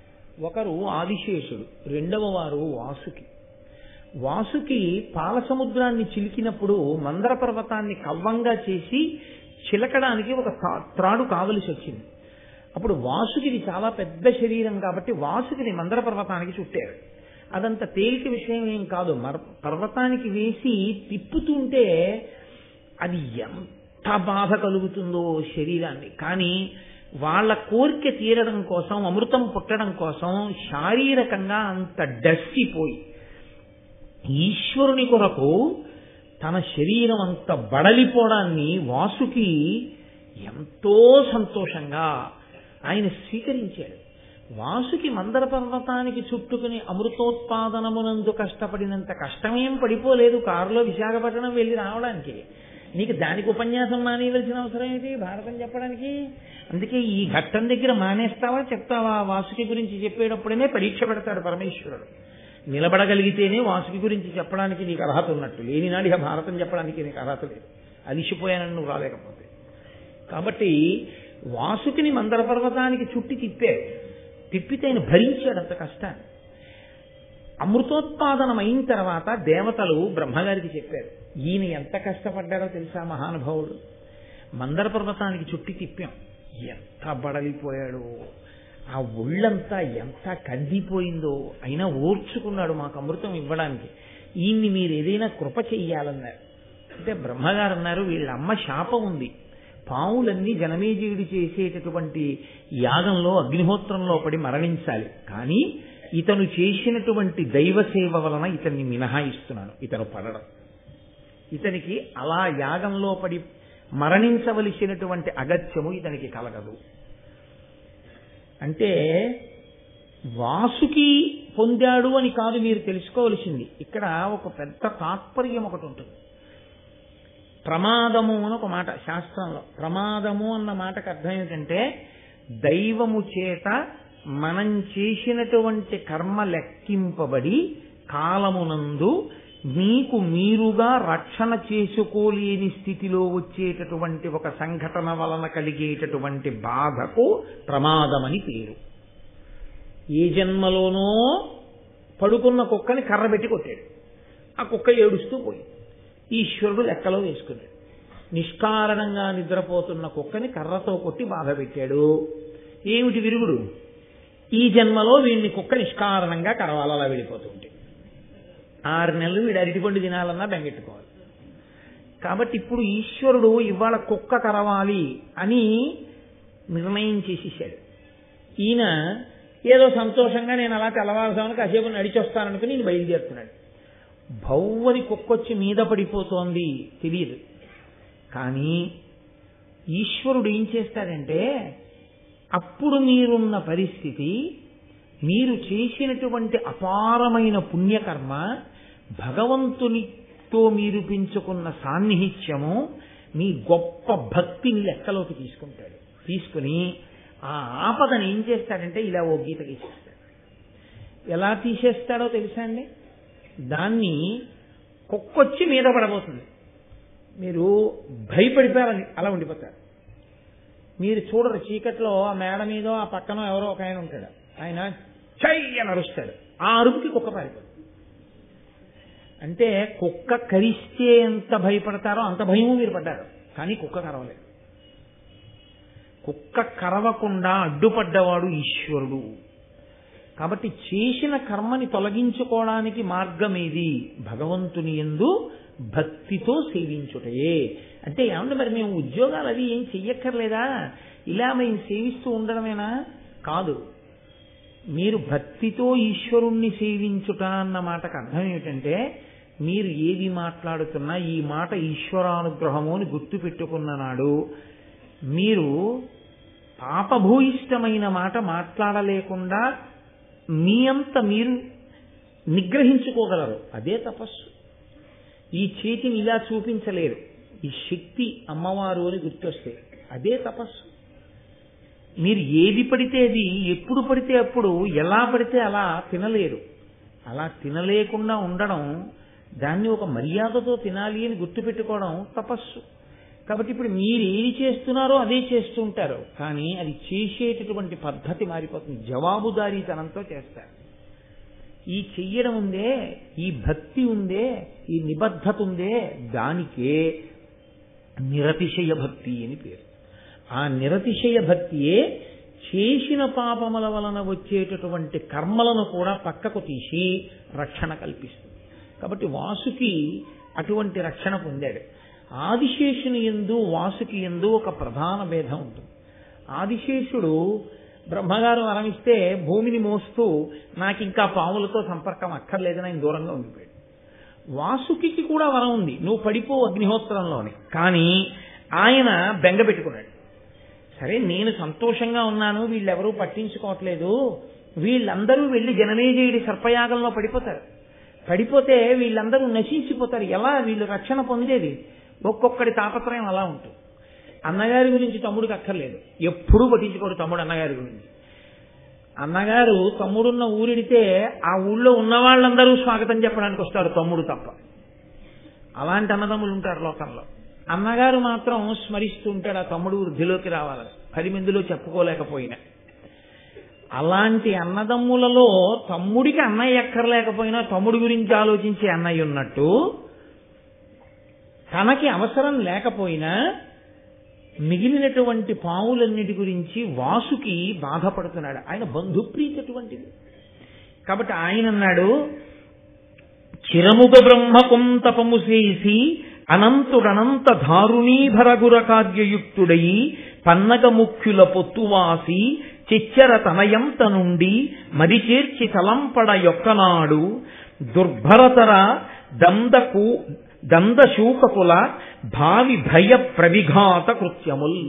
ఒకరు ఆదిశేషుడు రెండవ వారు వాసుకి వాసుకి పాల సముద్రాన్ని చిలికినప్పుడు మందర పర్వతాన్ని కవ్వంగా చేసి చిలకడానికి ఒక తా- త్రాడు కావలసి వచ్చింది అప్పుడు వాసుకిది చాలా పెద్ద శరీరం కాబట్టి వాసుకిని మందర పర్వతానికి చుట్టారు అదంత తేలిక విషయం ఏం కాదు మర- పర్వతానికి వేసి తిప్పుతుంటే అది ఎంత బాధ కలుగుతుందో శరీరాన్ని కానీ వాళ్ళ కోరిక తీరడం కోసం అమృతం పుట్టడం కోసం శారీరకంగా అంత డస్సిపోయి ఈశ్వరుని కొరకు తన శరీరం అంత బడలిపోవడాన్ని వాసుకి ఎంతో సంతోషంగా ఆయన స్వీకరించాడు వాసుకి మందర పర్వతానికి చుట్టుకుని అమృతోత్పాదనమునందు కష్టపడినంత కష్టమేం పడిపోలేదు కారులో విశాఖపట్నం వెళ్ళి రావడానికి నీకు దానికి ఉపన్యాసం మానేయవలసిన అవసరం ఏంటి భారతం చెప్పడానికి అందుకే ఈ ఘట్టం దగ్గర మానేస్తావా చెప్తావా వాసుకి గురించి చెప్పేటప్పుడనే పరీక్ష పెడతాడు పరమేశ్వరుడు నిలబడగలిగితేనే వాసుకి గురించి చెప్పడానికి నీకు అర్హత ఉన్నట్టు లేనినాడు ఇక భారతం చెప్పడానికి నీకు అర్హత లేదు అలిసిపోయానని నువ్వు రాలేకపోతే కాబట్టి వాసుకిని మందర పర్వతానికి చుట్టి తిప్పాడు తిప్పితే ఆయన భరించాడు అంత కష్టాన్ని అమృతోత్పాదనం అయిన తర్వాత దేవతలు బ్రహ్మగారికి చెప్పారు ఈయన ఎంత కష్టపడ్డాడో తెలుసా మహానుభావుడు మందర పర్వతానికి చుట్టి తిప్పాం ఎంత బడలిపోయాడు ఆ ఒళ్ళంతా ఎంత కందిపోయిందో అయినా ఓర్చుకున్నాడు మాకు అమృతం ఇవ్వడానికి ఈయన్ని మీరు ఏదైనా కృప చెయ్యాలన్నారు అంటే బ్రహ్మగారు అన్నారు వీళ్ళ అమ్మ శాపం ఉంది పావులన్నీ జనమేజీయుడు చేసేటటువంటి యాగంలో అగ్నిహోత్రంలో పడి మరణించాలి కానీ ఇతను చేసినటువంటి దైవ సేవ వలన ఇతన్ని మినహాయిస్తున్నాను ఇతను పడడం ఇతనికి అలా యాగంలో పడి మరణించవలసినటువంటి అగత్యము ఇతనికి కలగదు అంటే వాసుకి పొందాడు అని కాదు మీరు తెలుసుకోవలసింది ఇక్కడ ఒక పెద్ద తాత్పర్యం ఒకటి ఉంటుంది ప్రమాదము అని ఒక మాట శాస్త్రంలో ప్రమాదము అన్న మాటకు అర్థం ఏమిటంటే దైవము చేత మనం చేసినటువంటి కర్మ లెక్కింపబడి కాలమునందు మీకు మీరుగా రక్షణ చేసుకోలేని స్థితిలో వచ్చేటటువంటి ఒక సంఘటన వలన కలిగేటటువంటి బాధకు ప్రమాదమని పేరు ఏ జన్మలోనో పడుకున్న కుక్కని కర్ర పెట్టి కొట్టాడు ఆ కుక్క ఏడుస్తూ పోయింది ఈశ్వరుడు లెక్కలో వేసుకున్నాడు నిష్కారణంగా నిద్రపోతున్న కుక్కని కర్రతో కొట్టి బాధ పెట్టాడు ఏమిటి విరుగుడు ఈ జన్మలో వీడిని కుక్క నిష్కారణంగా కరవాలలా వెళ్ళిపోతుంటే ఆరు నెలలు వీడు అరటిపండు తినాలన్నా బెంగెట్టుకోవాలి కాబట్టి ఇప్పుడు ఈశ్వరుడు ఇవాళ కుక్క కరవాలి అని నిర్ణయం చేసేసాడు ఈయన ఏదో సంతోషంగా నేను అలా తెల్లవారుసామని కాసేపు నడిచొస్తాననుకుని నేను బయలుదేరుతున్నాడు భవ్వని కుక్కొచ్చి మీద పడిపోతోంది తెలియదు కానీ ఈశ్వరుడు ఏం చేస్తాడంటే అప్పుడు మీరున్న పరిస్థితి మీరు చేసినటువంటి అపారమైన పుణ్యకర్మ భగవంతునితో మీరు పెంచుకున్న సాన్నిహిత్యము మీ గొప్ప భక్తిని లెక్కలోకి తీసుకుంటాడు తీసుకుని ఆ ఆపదను ఏం చేస్తాడంటే ఇలా ఓ గీత గీసేస్తాడు ఎలా తీసేస్తాడో తెలుసా అండి దాన్ని కుక్కొచ్చి మీద పడబోతుంది మీరు భయపడిపోయారని అలా ఉండిపోతారు మీరు చూడరు చీకట్లో ఆ మేడ మీద ఆ పక్కన ఎవరో ఒక ఆయన ఉంటాడు ఆయన చై అని అరుస్తాడు ఆ అరుపుకి కుక్క పారిపోతుంది అంటే కుక్క కరిస్తే ఎంత భయపడతారో అంత భయము మీరు పడ్డారు కానీ కుక్క కరవలేదు కుక్క కరవకుండా అడ్డుపడ్డవాడు ఈశ్వరుడు కాబట్టి చేసిన కర్మని తొలగించుకోవడానికి మార్గం ఏది భగవంతుని ఎందు భక్తితో సేవించుటయే అంటే ఏమంటే మరి మేము ఉద్యోగాలు అవి ఏం చెయ్యక్కర్లేదా ఇలా మేము సేవిస్తూ ఉండడమేనా కాదు మీరు భక్తితో ఈశ్వరుణ్ణి సేవించుట అన్న మాటకు అర్థం ఏమిటంటే మీరు ఏది మాట్లాడుతున్నా ఈ మాట ఈశ్వరానుగ్రహము అని గుర్తు పెట్టుకున్న నాడు మీరు పాపభూయిష్టమైన మాట మాట్లాడలేకుండా మీ అంత మీరు నిగ్రహించుకోగలరు అదే తపస్సు ఈ చేతిని ఇలా చూపించలేరు ఈ శక్తి అమ్మవారు అని గుర్తొస్తే అదే తపస్సు మీరు ఏది పడితే అది ఎప్పుడు పడితే అప్పుడు ఎలా పడితే అలా తినలేరు అలా తినలేకుండా ఉండడం దాన్ని ఒక మర్యాదతో తినాలి అని గుర్తుపెట్టుకోవడం తపస్సు కాబట్టి ఇప్పుడు మీరు ఏది చేస్తున్నారో అదే చేస్తుంటారు కానీ అది చేసేటటువంటి పద్ధతి మారిపోతుంది జవాబుదారీతనంతో చేస్తారు ఈ చెయ్యడం ఉందే ఈ భక్తి ఉందే ఈ నిబద్ధత ఉందే దానికే నిరతిశయ భక్తి అని పేరు ఆ నిరతిశయ భక్తియే చేసిన పాపముల వలన వచ్చేటటువంటి కర్మలను కూడా పక్కకు తీసి రక్షణ కల్పిస్తుంది కాబట్టి వాసుకి అటువంటి రక్షణ పొందాడు ఆదిశేషుని ఎందు వాసుకి ఎందు ఒక ప్రధాన భేదం ఉంటుంది ఆదిశేషుడు బ్రహ్మగారు వరమిస్తే భూమిని మోస్తూ నాకు ఇంకా పాములతో సంపర్కం అక్కర్లేదని ఆయన దూరంగా ఉండిపోయాడు వాసుకి కూడా వరం ఉంది నువ్వు పడిపో అగ్నిహోత్రంలోని కానీ ఆయన బెంగ పెట్టుకున్నాడు సరే నేను సంతోషంగా ఉన్నాను వీళ్ళెవరూ పట్టించుకోవట్లేదు వీళ్ళందరూ వెళ్ళి జనమేజయుడి సర్పయాగంలో పడిపోతారు పడిపోతే వీళ్ళందరూ నశించిపోతారు ఎలా వీళ్ళు రక్షణ పొందేది ఒక్కొక్కడి తాపత్రయం అలా ఉంటుంది అన్నగారి గురించి తమ్ముడికి అక్కర్లేదు ఎప్పుడూ పట్టించుకోడు తమ్ముడు అన్నగారి గురించి అన్నగారు తమ్ముడున్న ఊరిడితే ఆ ఊళ్ళో ఉన్న వాళ్ళందరూ స్వాగతం చెప్పడానికి వస్తారు తమ్ముడు తప్ప అలాంటి అన్నదమ్ములు ఉంటారు లోకంలో అన్నగారు మాత్రం స్మరిస్తూ ఉంటాడు ఆ తమ్ముడు వృద్ధిలోకి రావాలని పది మందిలో చెప్పుకోలేకపోయినా అలాంటి అన్నదమ్ములలో తమ్ముడికి అన్నయ్య ఎక్కర్లేకపోయినా తమ్ముడి గురించి ఆలోచించే అన్నయ్య ఉన్నట్టు తనకి అవసరం లేకపోయినా మిగిలినటువంటి పావులన్నిటి గురించి వాసుకి బాధపడుతున్నాడు ఆయన బంధుప్రీతి అటువంటిది కాబట్టి ఆయన అన్నాడు చిరముగ బ్రహ్మకుం తపము చేసి అనంతుడనంత ధారుణీభరగుర కార్యయుక్తుడై పన్నగ ముఖ్యుల పొత్తువాసి చిచ్చర తనయంత నుండి మరిచేర్చి తలంపడ యొక్కనాడు దుర్భరతర దందకు దందశూకకుల భావి భయ ప్రవిఘాత కృత్యముల్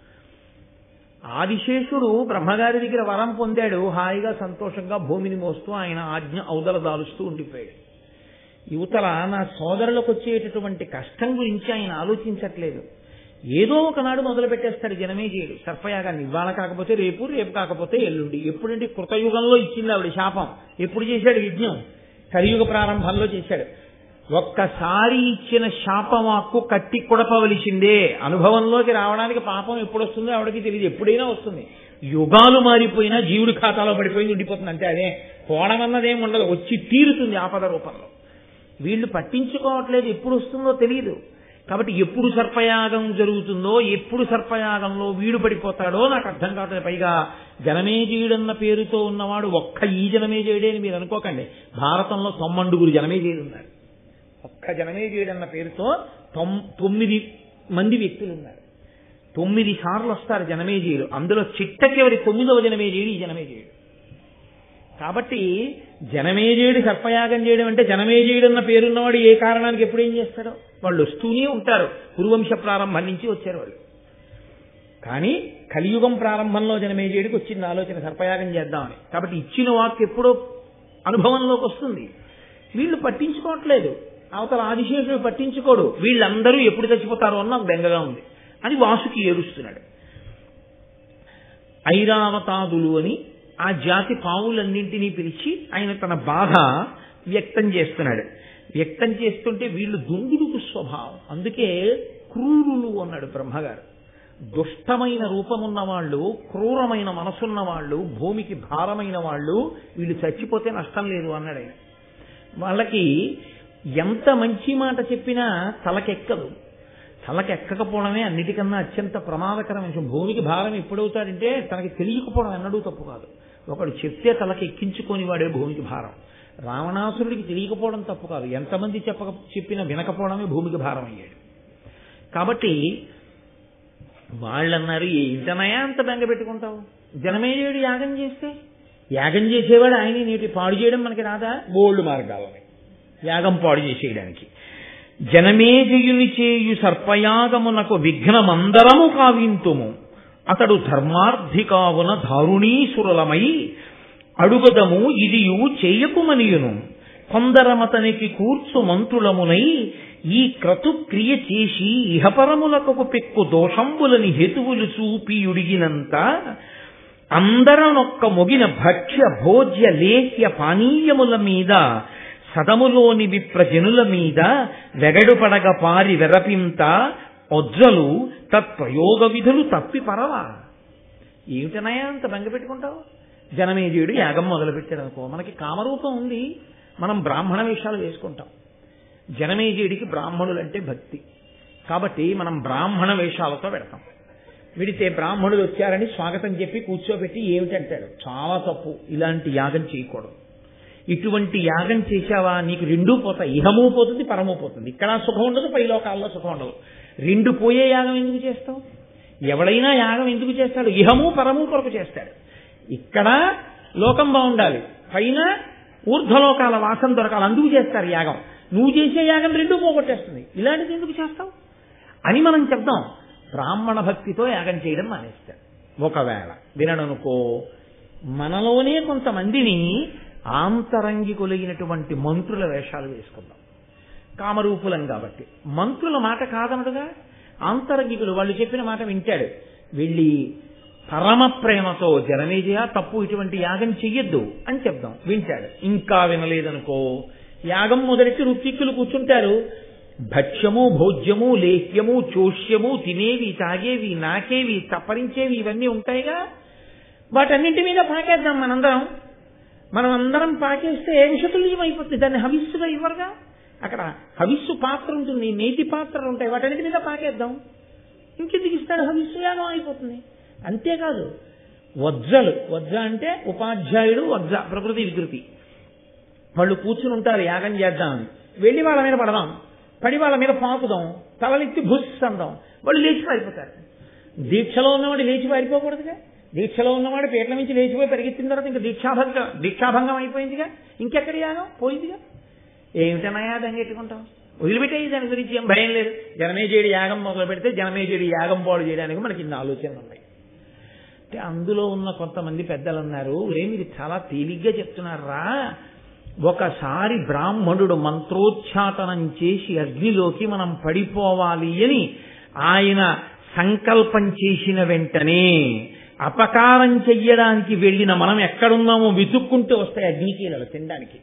ఆదిశేషుడు బ్రహ్మగారి దగ్గర వరం పొందాడు హాయిగా సంతోషంగా భూమిని మోస్తూ ఆయన ఆజ్ఞ ఔదల దాలుస్తూ ఉండిపోయాడు యువతల నా సోదరులకు వచ్చేటటువంటి కష్టం గురించి ఆయన ఆలోచించట్లేదు ఏదో ఒకనాడు మొదలు పెట్టేస్తాడు జనమేజయుడు సర్పయాగాన్ని ఇవాళ కాకపోతే రేపు రేపు కాకపోతే ఎల్లుండి ఎప్పుడంటే కృతయుగంలో ఇచ్చింది ఆవిడ శాపం ఎప్పుడు చేశాడు యజ్ఞం కలియుగ ప్రారంభంలో చేశాడు ఒక్కసారి ఇచ్చిన శాపమాక్కు కట్టి కుడపవలసిందే అనుభవంలోకి రావడానికి పాపం ఎప్పుడు వస్తుందో ఆవిడకి తెలియదు ఎప్పుడైనా వస్తుంది యుగాలు మారిపోయినా జీవుడి ఖాతాలో పడిపోయి ఉండిపోతుంది అంతే అదే కోణమన్నదేం ఉండదు వచ్చి తీరుతుంది ఆపద రూపంలో వీళ్ళు పట్టించుకోవట్లేదు ఎప్పుడు వస్తుందో తెలియదు కాబట్టి ఎప్పుడు సర్పయాగం జరుగుతుందో ఎప్పుడు సర్పయాగంలో వీడు పడిపోతాడో నాకు అర్థం కావట్లేదు పైగా జనమేజయుడన్న పేరుతో ఉన్నవాడు ఒక్క ఈ జనమేజయుడే అని మీరు అనుకోకండి భారతంలో తొమ్మండుగురు జనమేజయుడు ఉన్నారు ఒక్క జనమేజయుడన్న పేరుతో తొమ్ తొమ్మిది మంది వ్యక్తులు ఉన్నారు తొమ్మిది సార్లు వస్తారు జనమేజయుడు అందులో చిట్టకెవరి తొమ్మిదవ జనమేజయుడు ఈ జనమేజయుడు కాబట్టి జనమేజయుడి సర్పయాగం చేయడం అంటే జనమేజయుడు అన్న పేరున్నవాడు ఏ కారణానికి ఎప్పుడు ఏం చేస్తాడో వాళ్ళు వస్తూనే ఉంటారు కురువంశ ప్రారంభం నుంచి వచ్చారు వాళ్ళు కానీ కలియుగం ప్రారంభంలో జనమేజయుడికి వచ్చింది ఆలోచన సర్పయాగం చేద్దామని కాబట్టి ఇచ్చిన వాక్ ఎప్పుడో అనుభవంలోకి వస్తుంది వీళ్ళు పట్టించుకోవట్లేదు అవతల ఆదిశేషుడు పట్టించుకోడు వీళ్ళందరూ ఎప్పుడు చచ్చిపోతారో అన్న నాకు బెంగగా ఉంది అని వాసుకి ఏడుస్తున్నాడు ఐరావతాదులు అని ఆ జాతి పావులన్నింటినీ పిలిచి ఆయన తన బాధ వ్యక్తం చేస్తున్నాడు వ్యక్తం చేస్తుంటే వీళ్ళు దుందుడుకు స్వభావం అందుకే క్రూరులు అన్నాడు బ్రహ్మగారు దుష్టమైన రూపమున్న వాళ్ళు క్రూరమైన మనసున్న వాళ్ళు భూమికి భారమైన వాళ్ళు వీళ్ళు చచ్చిపోతే నష్టం లేదు అన్నాడు ఆయన వాళ్ళకి ఎంత మంచి మాట చెప్పినా తలకెక్కదు తలకెక్కకపోవడమే అన్నిటికన్నా అత్యంత ప్రమాదకరమైన విషయం భూమికి భారం ఎప్పుడవుతాడంటే తనకి తెలియకపోవడం ఎన్నడూ తప్పు కాదు ఒకడు చెప్తే తలకి ఎక్కించుకొని వాడే భూమికి భారం రావణాసురుడికి తెలియకపోవడం తప్పు కాదు ఎంతమంది చెప్పక చెప్పినా వినకపోవడమే భూమికి భారం అయ్యాడు కాబట్టి వాళ్ళన్నారు ఏంటనయా అంత బెంగ పెట్టుకుంటావు జనమేజయుడు యాగం చేస్తే యాగం చేసేవాడు ఆయన నీటి పాడు చేయడం మనకి రాదా బోల్డ్ మార్గాలని యాగం పాడు చేసేయడానికి జనమేజయుని చేయు సర్పయాగమునకు విఘ్నమందరము కావింతుము అతడు ధర్మార్థికావున దారుణీసురులమై అడుగదము ఇదియు చేయకుమనియును కొందరమతనికి కూర్చు మంత్రులమునై ఈ క్రతుక్రియ చేసి ఇహపరములకు పెక్కు దోషంబులని హేతువులు చూపియుడిగినంత అందరనొక్క మొగిన భక్ష్య భోజ్య లేహ్య పానీయముల మీద సదములోని విప్రజనుల మీద వెగడుపడగ పారి వెరపింత ఒజ్జలు తత్ప్రయోగ విధులు తప్పి పరవా ఏమిటనయా అంత బెంగ పెట్టుకుంటావు జనమేజయుడు యాగం మొదలుపెట్టాడు అనుకో మనకి కామరూపం ఉంది మనం బ్రాహ్మణ వేషాలు వేసుకుంటాం జనమేజయుడికి బ్రాహ్మణులు అంటే భక్తి కాబట్టి మనం బ్రాహ్మణ వేషాలతో పెడతాం విడితే బ్రాహ్మణులు వచ్చారని స్వాగతం చెప్పి కూర్చోబెట్టి ఏమిటంటాడు చాలా తప్పు ఇలాంటి యాగం చేయకూడదు ఇటువంటి యాగం చేశావా నీకు రెండూ పోతాయి ఇహము పోతుంది పరము పోతుంది ఇక్కడ సుఖం ఉండదు పై లోకాల్లో సుఖం ఉండదు రెండు పోయే యాగం ఎందుకు చేస్తావు ఎవడైనా యాగం ఎందుకు చేస్తాడు ఇహము పరము కొరకు చేస్తాడు ఇక్కడ లోకం బాగుండాలి పైన ఊర్ధ్వలోకాల వాసం దొరకాలి అందుకు చేస్తారు యాగం నువ్వు చేసే యాగం రెండూ పోగొట్టేస్తుంది ఇలాంటిది ఎందుకు చేస్తావు అని మనం చెప్దాం బ్రాహ్మణ భక్తితో యాగం చేయడం మానేస్తాడు ఒకవేళ వినడనుకో మనలోనే కొంతమందిని ఆంతరంగికులైనటువంటి మంత్రుల వేషాలు వేసుకుందాం కామరూపులం కాబట్టి మంత్రుల మాట కాదనడుగా ఆంతరంగికులు వాళ్ళు చెప్పిన మాట వింటాడు వెళ్ళి పరమ ప్రేమతో జనమేజయ తప్పు ఇటువంటి యాగం చెయ్యొద్దు అని చెప్దాం వింటాడు ఇంకా వినలేదనుకో యాగం మొదలెట్టి రుత్తిక్కులు కూర్చుంటారు భక్ష్యము భోజ్యము లేహ్యము చోష్యము తినేవి తాగేవి నాకేవి చప్పరించేవి ఇవన్నీ ఉంటాయిగా వాటన్నింటి మీద పాకేద్దాం మనందరం మనం అందరం పాకేస్తే విషతుల్యం అయిపోతుంది దాన్ని హవిస్సుగా ఇవ్వరుగా అక్కడ హవిస్సు పాత్ర ఉంటుంది నేతి పాత్రలు ఉంటాయి వాటన్నిటి మీద పాకేద్దాం ఇంకెందుకు ఇస్తాడు హవిస్సు యాగం అయిపోతుంది అంతేకాదు వజ్జలు వజ్జ అంటే ఉపాధ్యాయుడు వజ్జ ప్రకృతి వికృతి వాళ్ళు కూర్చుని ఉంటారు యాగం చేద్దామని వెళ్ళి వాళ్ళ మీద పడదాం పడి వాళ్ళ మీద పాకుదాం తలనెత్తి బుస్ అందాం వాళ్ళు లేచి పారిపోతారు దీక్షలో ఉన్నవాడు లేచి పారిపోకూడదుగా దీక్షలో ఉన్నవాడు పీటల నుంచి లేచిపోయి పరిగెత్తిన తర్వాత ఇంకా దీక్షాభంగం దీక్షాభంగం అయిపోయిందిగా ఇంకెక్కడ యాగం పోయిందిగా ఏమిటనయా దంగెట్టుకుంటాం వదిలిపెట్టే దాని గురించి ఏం భయం లేదు జనమేజేడి యాగం మొదలు పెడితే జనమేజేడి యాగం పాడు చేయడానికి మనకి ఇన్ని ఆలోచనలు ఉన్నాయి అంటే అందులో ఉన్న కొంతమంది పెద్దలు ఉన్నారు ఒరే మీరు చాలా తేలిగ్గా చెప్తున్నారా ఒకసారి బ్రాహ్మణుడు మంత్రోచ్చాటనం చేసి అగ్నిలోకి మనం పడిపోవాలి అని ఆయన సంకల్పం చేసిన వెంటనే అపకారం చెయ్యడానికి వెళ్ళిన మనం ఎక్కడున్నామో వెతుక్కుంటూ వస్తాయి అగ్నికీలలు తినడానికి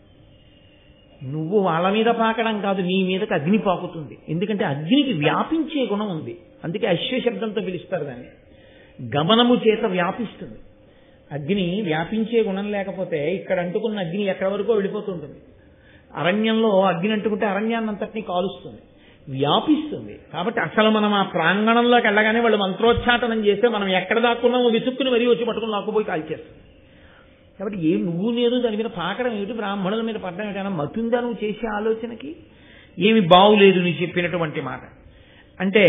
నువ్వు వాళ్ళ మీద పాకడం కాదు నీ మీదకి అగ్ని పాకుతుంది ఎందుకంటే అగ్నికి వ్యాపించే గుణం ఉంది అందుకే అశ్వ శబ్దంతో పిలుస్తారు దాన్ని గమనము చేత వ్యాపిస్తుంది అగ్ని వ్యాపించే గుణం లేకపోతే ఇక్కడ అంటుకున్న అగ్ని ఎక్కడి వరకు వెళ్ళిపోతుంటుంది అరణ్యంలో అగ్ని అంటుకుంటే అరణ్యాన్ని అంతటినీ కాలుస్తుంది వ్యాపిస్తుంది కాబట్టి అసలు మనం ఆ ప్రాంగణంలోకి వెళ్ళగానే వాళ్ళు మంత్రోచ్చాటనం చేస్తే మనం ఎక్కడ దాక్కున్నామో విసుక్కుని మరీ వచ్చి పట్టుకుని లాక్కుపోయి కాల్చేస్తుంది కాబట్టి ఏ నువ్వు లేదు దాని మీద పాకడం ఏమిటి బ్రాహ్మణుల మీద పడడం ఏమిటైనా మతుందా నువ్వు చేసే ఆలోచనకి ఏమి బావులేదు నీ చెప్పినటువంటి మాట అంటే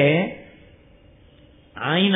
ఆయన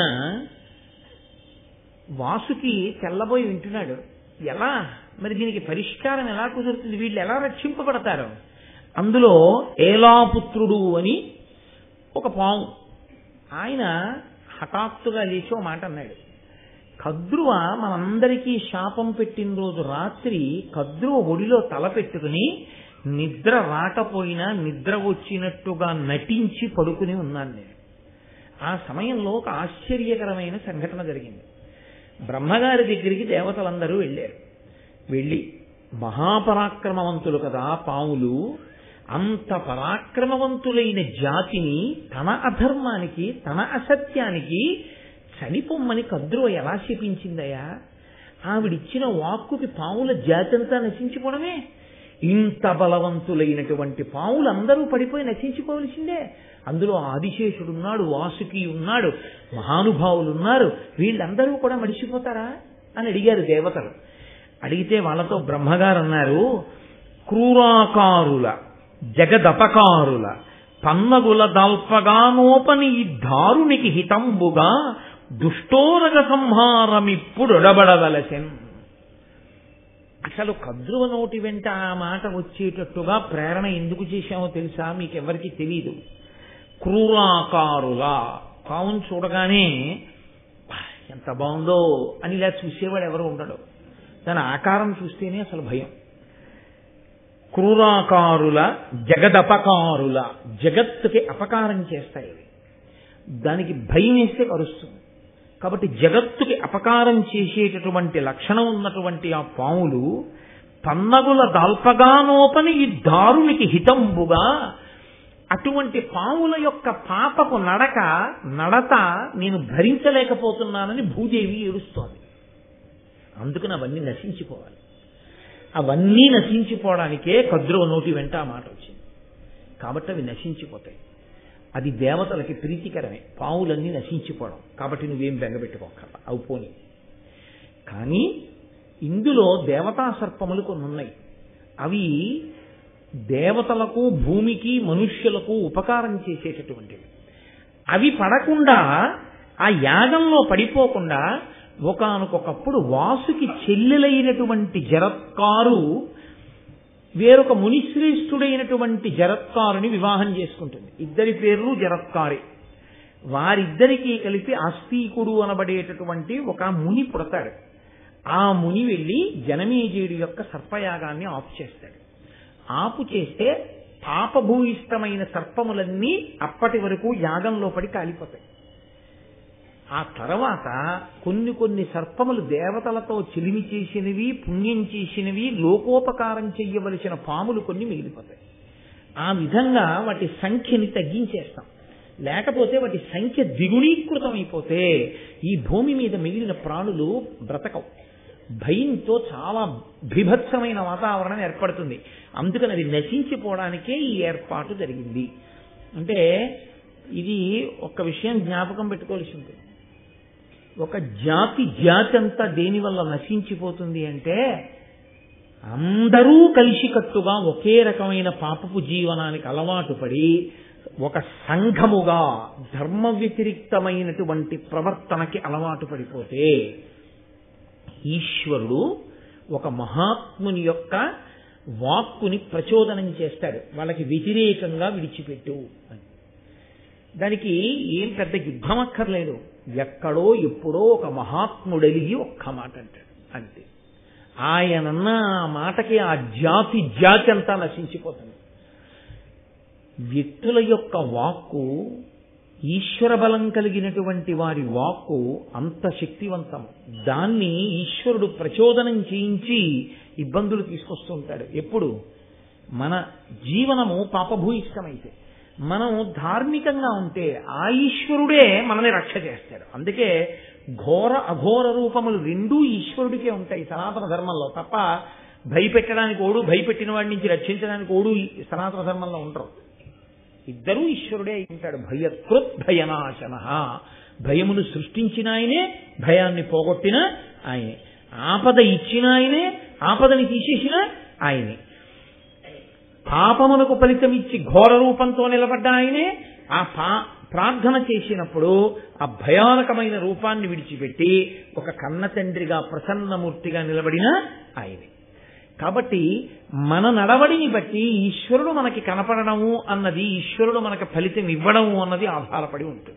వాసుకి తెల్లబోయి వింటున్నాడు ఎలా మరి దీనికి పరిష్కారం ఎలా కుదురుతుంది వీళ్ళు ఎలా రక్షింపబడతారు అందులో ఏలాపుత్రుడు అని ఒక పాము ఆయన హఠాత్తుగా లేచి ఓ మాట అన్నాడు కద్రువ మనందరికీ శాపం పెట్టిన రోజు రాత్రి కద్రువ ఒడిలో తల పెట్టుకుని నిద్ర రాకపోయినా నిద్ర వచ్చినట్టుగా నటించి పడుకుని ఉన్నాను నేను ఆ సమయంలో ఒక ఆశ్చర్యకరమైన సంఘటన జరిగింది బ్రహ్మగారి దగ్గరికి దేవతలందరూ వెళ్ళారు వెళ్ళి మహాపరాక్రమవంతులు కదా పాములు అంత పరాక్రమవంతులైన జాతిని తన అధర్మానికి తన అసత్యానికి చనిపోమ్మని కద్రువ ఎలా శపించిందయ్యా ఆవిడిచ్చిన వాక్కుకి పాముల జాతంతా నశించిపోవడమే ఇంత బలవంతులైనటువంటి పావులందరూ పడిపోయి నశించుకోవలసిందే అందులో ఆదిశేషుడు ఉన్నాడు వాసుకి ఉన్నాడు మహానుభావులు ఉన్నారు వీళ్ళందరూ కూడా మడిచిపోతారా అని అడిగారు దేవతలు అడిగితే వాళ్ళతో బ్రహ్మగారు అన్నారు క్రూరాకారుల జగదపకారుల పన్నగుల దల్పగానోపని ఈ దారునికి హితంబుగా దుష్టోరగ సంహారమిప్పుడొడబడవలసెన్ అసలు కద్రువ నోటి వెంట ఆ మాట వచ్చేటట్టుగా ప్రేరణ ఎందుకు చేశామో తెలుసా మీకెవరికి తెలియదు క్రూరాకారుల పావును చూడగానే "బా, ఎంత బాగుందో అని ఇలా చూసేవాడు ఎవరు ఉండడు దాని ఆకారం చూస్తేనే అసలు భయం క్రూరాకారుల జగదపకారుల జగత్తుకి అపకారం చేస్తాయి ఇవి దానికి భయం వేస్తే కరుస్తుంది కాబట్టి జగత్తుకి అపకారం చేసేటటువంటి లక్షణం ఉన్నటువంటి ఆ పాములు పన్నగుల దాల్పగానోపని ఈ దారునికి హితంబుగా అటువంటి పాముల యొక్క పాపపు నడక నడత నేను భరించలేకపోతున్నానని భూదేవి ఏడుస్తోంది అందుకని అవన్నీ నశించిపోవాలి అవన్నీ నశించిపోవడానికే కద్రువ నోటి వెంట ఆ మాట వచ్చింది కాబట్టి అవి నశించిపోతాయి అది దేవతలకి ప్రీతికరమే పావులన్నీ నశించిపోవడం కాబట్టి నువ్వేం బెంగపెట్టుకోకర్లా అవు పోని కానీ ఇందులో దేవతా సర్పములు కొన్ని ఉన్నాయి అవి దేవతలకు భూమికి మనుష్యులకు ఉపకారం చేసేటటువంటివి అవి పడకుండా ఆ యాగంలో పడిపోకుండా ఒకనకొకప్పుడు వాసుకి చెల్లెలైనటువంటి జరత్కారు వేరొక మునిశ్రేష్ఠుడైనటువంటి జరత్కారుని వివాహం చేసుకుంటుంది ఇద్దరి పేర్లు జరత్కారే వారిద్దరికీ కలిపి ఆస్తికుడు అనబడేటటువంటి ఒక ముని పుడతాడు ఆ ముని వెళ్ళి జనమేజయుడి యొక్క సర్పయాగాన్ని ఆఫ్ చేస్తాడు ఆపు చేస్తే పాపభూయిష్టమైన సర్పములన్నీ అప్పటి వరకు యాగంలో పడి కాలిపోతాయి ఆ తర్వాత కొన్ని కొన్ని సర్పములు దేవతలతో చిలిమి చేసినవి పుణ్యం చేసినవి లోకోపకారం చెయ్యవలసిన పాములు కొన్ని మిగిలిపోతాయి ఆ విధంగా వాటి సంఖ్యని తగ్గించేస్తాం లేకపోతే వాటి సంఖ్య ద్విగుణీకృతం అయిపోతే ఈ భూమి మీద మిగిలిన ప్రాణులు బ్రతకవు భయంతో చాలా బిభత్సమైన వాతావరణం ఏర్పడుతుంది అందుకని అది నశించిపోవడానికే ఈ ఏర్పాటు జరిగింది అంటే ఇది ఒక విషయం జ్ఞాపకం పెట్టుకోవాల్సి ఉంటుంది ఒక జాతి జాతి అంతా దేనివల్ల నశించిపోతుంది అంటే అందరూ కలిసికట్టుగా ఒకే రకమైన పాపపు జీవనానికి అలవాటు పడి ఒక సంఘముగా ధర్మ వ్యతిరిక్తమైనటువంటి ప్రవర్తనకి అలవాటు పడిపోతే ఈశ్వరుడు ఒక మహాత్ముని యొక్క వాక్కుని ప్రచోదనం చేస్తాడు వాళ్ళకి వ్యతిరేకంగా విడిచిపెట్టు అని దానికి ఏం పెద్ద యుద్ధం అక్కర్లేదు ఎక్కడో ఎప్పుడో ఒక మహాత్ముడలిగి ఒక్క మాట అంటాడు అంతే ఆయనన్న ఆ మాటకి ఆ జాతి జాతి అంతా నశించిపోతుంది వ్యక్తుల యొక్క వాక్కు ఈశ్వర బలం కలిగినటువంటి వారి వాక్కు అంత శక్తివంతం దాన్ని ఈశ్వరుడు ప్రచోదనం చేయించి ఇబ్బందులు తీసుకొస్తూ ఉంటాడు ఎప్పుడు మన జీవనము పాపభూయిష్టమైతే మనం ధార్మికంగా ఉంటే ఆ ఈశ్వరుడే మనల్ని రక్ష చేస్తాడు అందుకే ఘోర అఘోర రూపములు రెండూ ఈశ్వరుడికే ఉంటాయి సనాతన ధర్మంలో తప్ప భయపెట్టడానికి ఓడు భయపెట్టిన వాడి నుంచి రక్షించడానికి ఓడు ఈ సనాతన ధర్మంలో ఉండరు ఇద్దరూ ఈశ్వరుడే అయి ఉంటాడు భయకృత్ భయనాశన భయమును సృష్టించిన ఆయనే భయాన్ని పోగొట్టిన ఆయనే ఆపద ఇచ్చిన ఆయనే ఆపదని తీసేసిన ఆయనే పాపమునకు ఫలితం ఇచ్చి ఘోర రూపంతో నిలబడ్డ ఆయనే ఆ పా ప్రార్థన చేసినప్పుడు ఆ భయానకమైన రూపాన్ని విడిచిపెట్టి ఒక కన్న తండ్రిగా ప్రసన్నమూర్తిగా నిలబడిన ఆయనే కాబట్టి మన నడవడిని బట్టి ఈశ్వరుడు మనకి కనపడము అన్నది ఈశ్వరుడు మనకి ఫలితం ఇవ్వడము అన్నది ఆధారపడి ఉంటుంది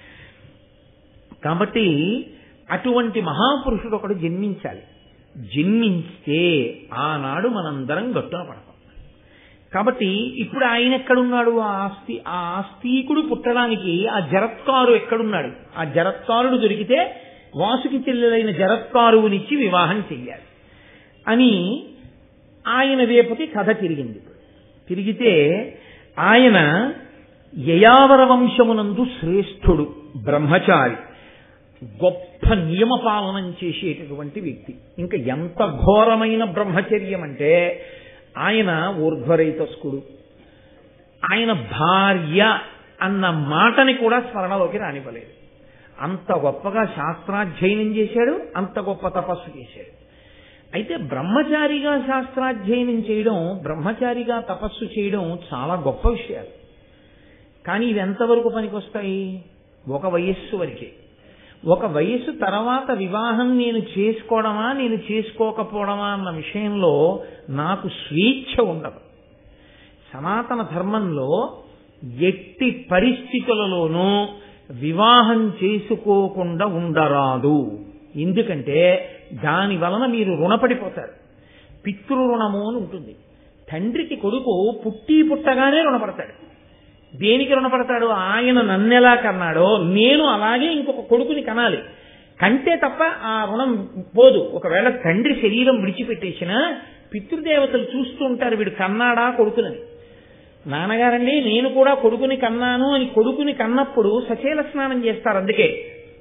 కాబట్టి అటువంటి మహాపురుషుడు ఒకడు జన్మించాలి జన్మించితే ఆనాడు మనందరం గట్టున పడతాం కాబట్టి ఇప్పుడు ఆయన ఎక్కడున్నాడు ఆ ఆస్తి ఆ ఆస్తికుడు పుట్టడానికి ఆ జరత్కారు ఎక్కడున్నాడు ఆ జరత్కారుడు దొరికితే వాసుకి చెల్లెలైన జరత్కారువునిచ్చి వివాహం చెయ్యాలి అని ఆయన వేపుకి కథ తిరిగింది తిరిగితే ఆయన యయావర వంశమునందు శ్రేష్ఠుడు బ్రహ్మచారి గొప్ప నియమపాలనం చేసేటటువంటి వ్యక్తి ఇంకా ఎంత ఘోరమైన బ్రహ్మచర్యం అంటే ఆయన ఊర్ధ్వరైతస్కుడు ఆయన భార్య అన్న మాటని కూడా స్మరణలోకి రానివ్వలేదు అంత గొప్పగా శాస్త్రాధ్యయనం చేశాడు అంత గొప్ప తపస్సు చేశాడు అయితే బ్రహ్మచారిగా శాస్త్రాధ్యయనం చేయడం బ్రహ్మచారిగా తపస్సు చేయడం చాలా గొప్ప విషయాలు కానీ ఇవి ఎంతవరకు పనికొస్తాయి ఒక వయస్సు వరకే ఒక వయస్సు తర్వాత వివాహం నేను చేసుకోవడమా నేను చేసుకోకపోవడమా అన్న విషయంలో నాకు స్వేచ్ఛ ఉండదు సనాతన ధర్మంలో ఎట్టి పరిస్థితులలోనూ వివాహం చేసుకోకుండా ఉండరాదు ఎందుకంటే దాని వలన మీరు రుణపడిపోతారు పితృ రుణము అని ఉంటుంది తండ్రికి కొడుకు పుట్టి పుట్టగానే రుణపడతాడు దేనికి రుణపడతాడు ఆయన నన్నెలా కన్నాడో నేను అలాగే ఇంకొక కొడుకుని కనాలి కంటే తప్ప ఆ రుణం పోదు ఒకవేళ తండ్రి శరీరం విడిచిపెట్టేసినా పితృదేవతలు చూస్తూ ఉంటారు వీడు కన్నాడా కొడుకునని నాన్నగారండి నేను కూడా కొడుకుని కన్నాను అని కొడుకుని కన్నప్పుడు సచేల స్నానం చేస్తారు అందుకే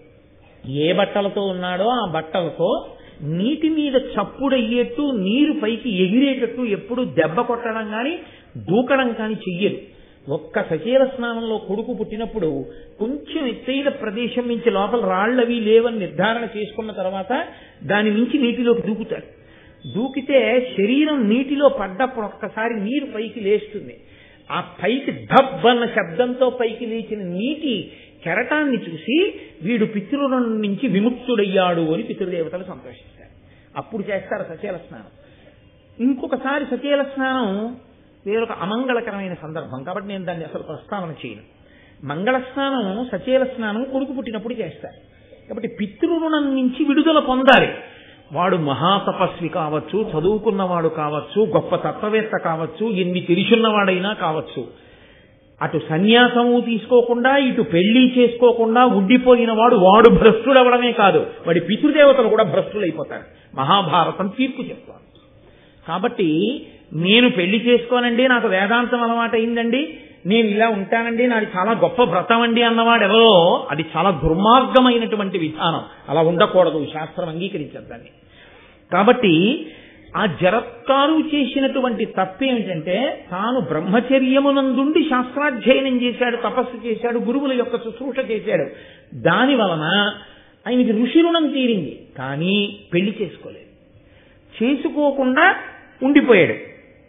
ఏ బట్టలతో ఉన్నాడో ఆ బట్టలతో నీటి మీద చప్పుడయ్యేట్టు నీరు పైకి ఎగిరేటట్టు ఎప్పుడు దెబ్బ కొట్టడం కానీ దూకడం కానీ చెయ్యరు ఒక్క సచీల స్నానంలో కొడుకు పుట్టినప్పుడు కొంచెం ఎత్తైన ప్రదేశం నుంచి లోపల రాళ్లవి లేవని నిర్ధారణ చేసుకున్న తర్వాత దాని నుంచి నీటిలోకి దూకుతాడు దూకితే శరీరం నీటిలో పడ్డప్పుడు ఒక్కసారి నీరు పైకి లేస్తుంది ఆ పైకి ధబ్ అన్న శబ్దంతో పైకి లేచిన నీటి కెరటాన్ని చూసి వీడు పితృరుణం నుంచి విముక్తుడయ్యాడు అని పితృదేవతలు సంతోషిస్తారు అప్పుడు చేస్తారు సచేల స్నానం ఇంకొకసారి సచేల స్నానం వేరొక అమంగళకరమైన సందర్భం కాబట్టి నేను దాన్ని అసలు ప్రస్తావన చేయను మంగళ స్నానం సచేల స్నానం కొడుకు పుట్టినప్పుడు చేస్తారు కాబట్టి పితృరుణం నుంచి విడుదల పొందాలి వాడు మహాతపస్వి కావచ్చు చదువుకున్నవాడు కావచ్చు గొప్ప తత్వవేత్త కావచ్చు ఎన్ని తెలిసున్నవాడైనా కావచ్చు అటు సన్యాసము తీసుకోకుండా ఇటు పెళ్లి చేసుకోకుండా ఉండిపోయిన వాడు వాడు భ్రష్టుడవడమే కాదు వాడి పితృదేవతలు కూడా భ్రష్టులైపోతారు మహాభారతం తీర్పు చెప్తారు కాబట్టి నేను పెళ్లి చేసుకోనండి నాకు వేదాంతం అలవాటైందండి నేను ఇలా ఉంటానండి నాది చాలా గొప్ప వ్రతం అండి అన్నవాడు ఎవరో అది చాలా దుర్మార్గమైనటువంటి విధానం అలా ఉండకూడదు శాస్త్రం అంగీకరించదు దాన్ని కాబట్టి ఆ జరత్కారు చేసినటువంటి తప్పేమిటంటే తాను బ్రహ్మచర్యమునందుండి శాస్త్రాధ్యయనం చేశాడు తపస్సు చేశాడు గురువుల యొక్క శుశ్రూష చేశాడు దాని వలన ఆయనకి ఋషి రుణం తీరింది కానీ పెళ్లి చేసుకోలేదు చేసుకోకుండా ఉండిపోయాడు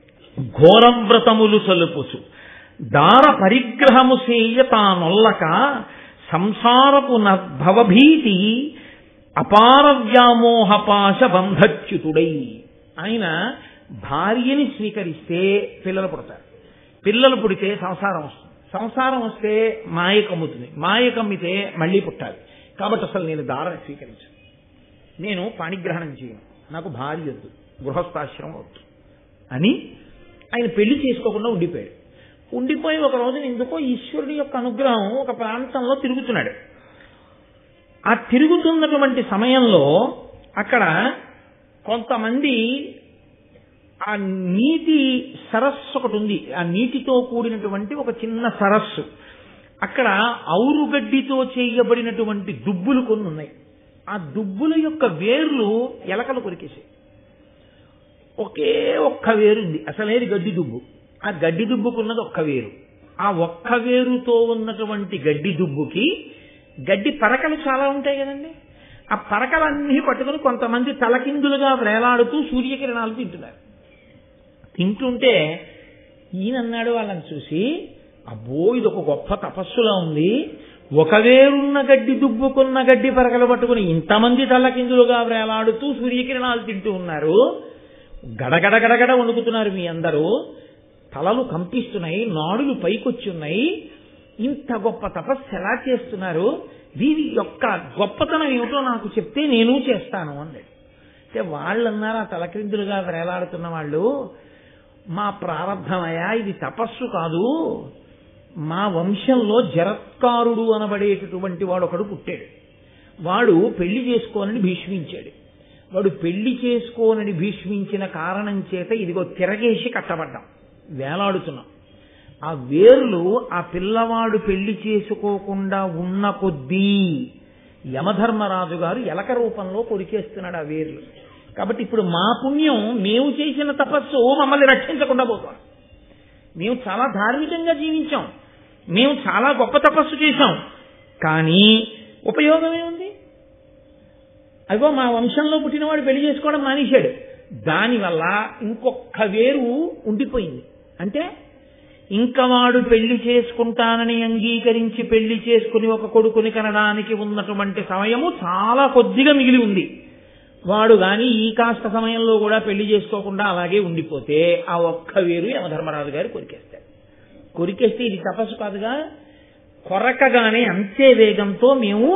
ఘోరం వ్రతములు సలుపుచు దార పరిగ్రహము సేయ తానొల్లక సంసారపు భవభీతి అపార వ్యామోహపాశ బంధచ్యుతుడై ఆయన భార్యని స్వీకరిస్తే పిల్లలు పుడతారు పిల్లలు పుడితే సంసారం వస్తుంది సంసారం వస్తే మాయ కమ్ముతుంది మాయ కమ్మితే మళ్ళీ పుట్టాలి కాబట్టి అసలు నేను దారని స్వీకరించను నేను పాణిగ్రహణం చేయను నాకు భార్య వద్దు గృహస్థాశ్రమం వద్దు అని ఆయన పెళ్లి చేసుకోకుండా ఉండిపోయాడు ఉండిపోయి ఒక రోజున ఎందుకో ఈశ్వరుడి యొక్క అనుగ్రహం ఒక ప్రాంతంలో తిరుగుతున్నాడు ఆ తిరుగుతున్నటువంటి సమయంలో అక్కడ కొంతమంది ఆ నీటి సరస్సు ఒకటి ఉంది ఆ నీటితో కూడినటువంటి ఒక చిన్న సరస్సు అక్కడ ఔరుగడ్డితో చేయబడినటువంటి దుబ్బులు కొన్ని ఉన్నాయి ఆ దుబ్బుల యొక్క వేర్లు ఎలకలు కొరికేసాయి ఒకే ఒక్క వేరుంది అసలేది గడ్డి దుబ్బు ఆ గడ్డి దుబ్బుకున్నది ఒక్క వేరు ఆ ఒక్క వేరుతో ఉన్నటువంటి గడ్డి దుబ్బుకి గడ్డి పరకలు చాలా ఉంటాయి కదండి ఆ పరకలన్నీ పట్టుకుని కొంతమంది తలకిందులుగా వేలాడుతూ సూర్యకిరణాలు తింటున్నారు తింటుంటే ఈయనన్నాడు వాళ్ళని చూసి అబ్బో ఇది ఒక గొప్ప తపస్సులా ఉంది ఒక వేరున్న గడ్డి దుబ్బుకున్న గడ్డి పరకలు పట్టుకుని ఇంతమంది తలకిందులుగా వేలాడుతూ సూర్యకిరణాలు తింటూ ఉన్నారు గడగడ గడగడ వణుకుతున్నారు మీ అందరూ తలలు కంపిస్తున్నాయి నాడులు పైకొచ్చున్నాయి ఇంత గొప్ప తపస్సు ఎలా చేస్తున్నారు దీని యొక్క గొప్పతనం ఏమిటో నాకు చెప్తే నేను చేస్తాను అన్నాడు అంటే వాళ్ళు అన్నారు ఆ తలక్రిందులుగా వేలాడుతున్న వాళ్ళు మా ప్రారంభమయ్యా ఇది తపస్సు కాదు మా వంశంలో జరత్కారుడు అనబడేటటువంటి వాడు ఒకడు పుట్టాడు వాడు పెళ్లి చేసుకోనని భీష్మించాడు వాడు పెళ్లి చేసుకోనని భీష్మించిన కారణం చేత ఇదిగో తిరగేసి కట్టబడ్డాం వేలాడుతున్నాం ఆ వేర్లు ఆ పిల్లవాడు పెళ్లి చేసుకోకుండా ఉన్న కొద్దీ యమధర్మరాజు గారు ఎలక రూపంలో కొరికేస్తున్నాడు ఆ వేర్లు కాబట్టి ఇప్పుడు మా పుణ్యం మేము చేసిన తపస్సు మమ్మల్ని రక్షించకుండా పోతాం మేము చాలా ధార్మికంగా జీవించాం మేము చాలా గొప్ప తపస్సు చేశాం కానీ ఉపయోగం ఏముంది అదిగో మా వంశంలో పుట్టినవాడు పెళ్లి చేసుకోవడం మానేశాడు దానివల్ల ఇంకొక వేరు ఉండిపోయింది అంటే ఇంకా వాడు పెళ్లి చేసుకుంటానని అంగీకరించి పెళ్లి చేసుకుని ఒక కొడుకుని కనడానికి ఉన్నటువంటి సమయము చాలా కొద్దిగా మిగిలి ఉంది వాడు గాని ఈ కాస్త సమయంలో కూడా పెళ్లి చేసుకోకుండా అలాగే ఉండిపోతే ఆ ఒక్క వేరు యమధర్మరాజు గారు కొరికేస్తాడు కొరికేస్తే ఇది తపస్సు కాదుగా కొరకగానే అంతే వేగంతో మేము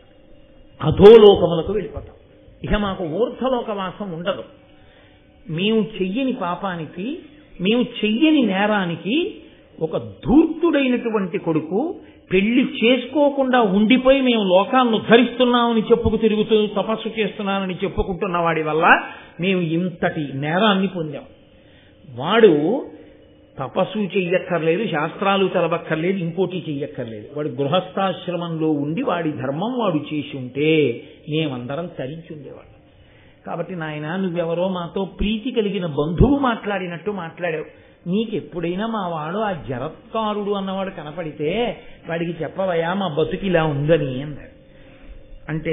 అధోలోకములకు వెళ్ళిపోతాం ఇక మాకు ఊర్ధలోక వాసం ఉండదు మేము చెయ్యని పాపానికి మేము చెయ్యని నేరానికి ఒక ధూర్తుడైనటువంటి కొడుకు పెళ్లి చేసుకోకుండా ఉండిపోయి మేము లోకాలను ఉద్ధరిస్తున్నామని చెప్పుకు తిరుగుతూ తపస్సు చేస్తున్నానని చెప్పుకుంటున్న వాడి వల్ల మేము ఇంతటి నేరాన్ని పొందాం వాడు తపస్సు చెయ్యక్కర్లేదు శాస్త్రాలు చదవక్కర్లేదు ఇంకోటి చెయ్యక్కర్లేదు వాడు గృహస్థాశ్రమంలో ఉండి వాడి ధర్మం వాడు చేసి ఉంటే మేమందరం తరించి ఉండేవాళ్ళం కాబట్టి నాయన నువ్వెవరో మాతో ప్రీతి కలిగిన బంధువు మాట్లాడినట్టు మాట్లాడావు నీకెప్పుడైనా మా వాడు ఆ జరత్కారుడు అన్నవాడు కనపడితే వాడికి చెప్పవయా మా బతుకి ఇలా ఉందని అన్నాడు అంటే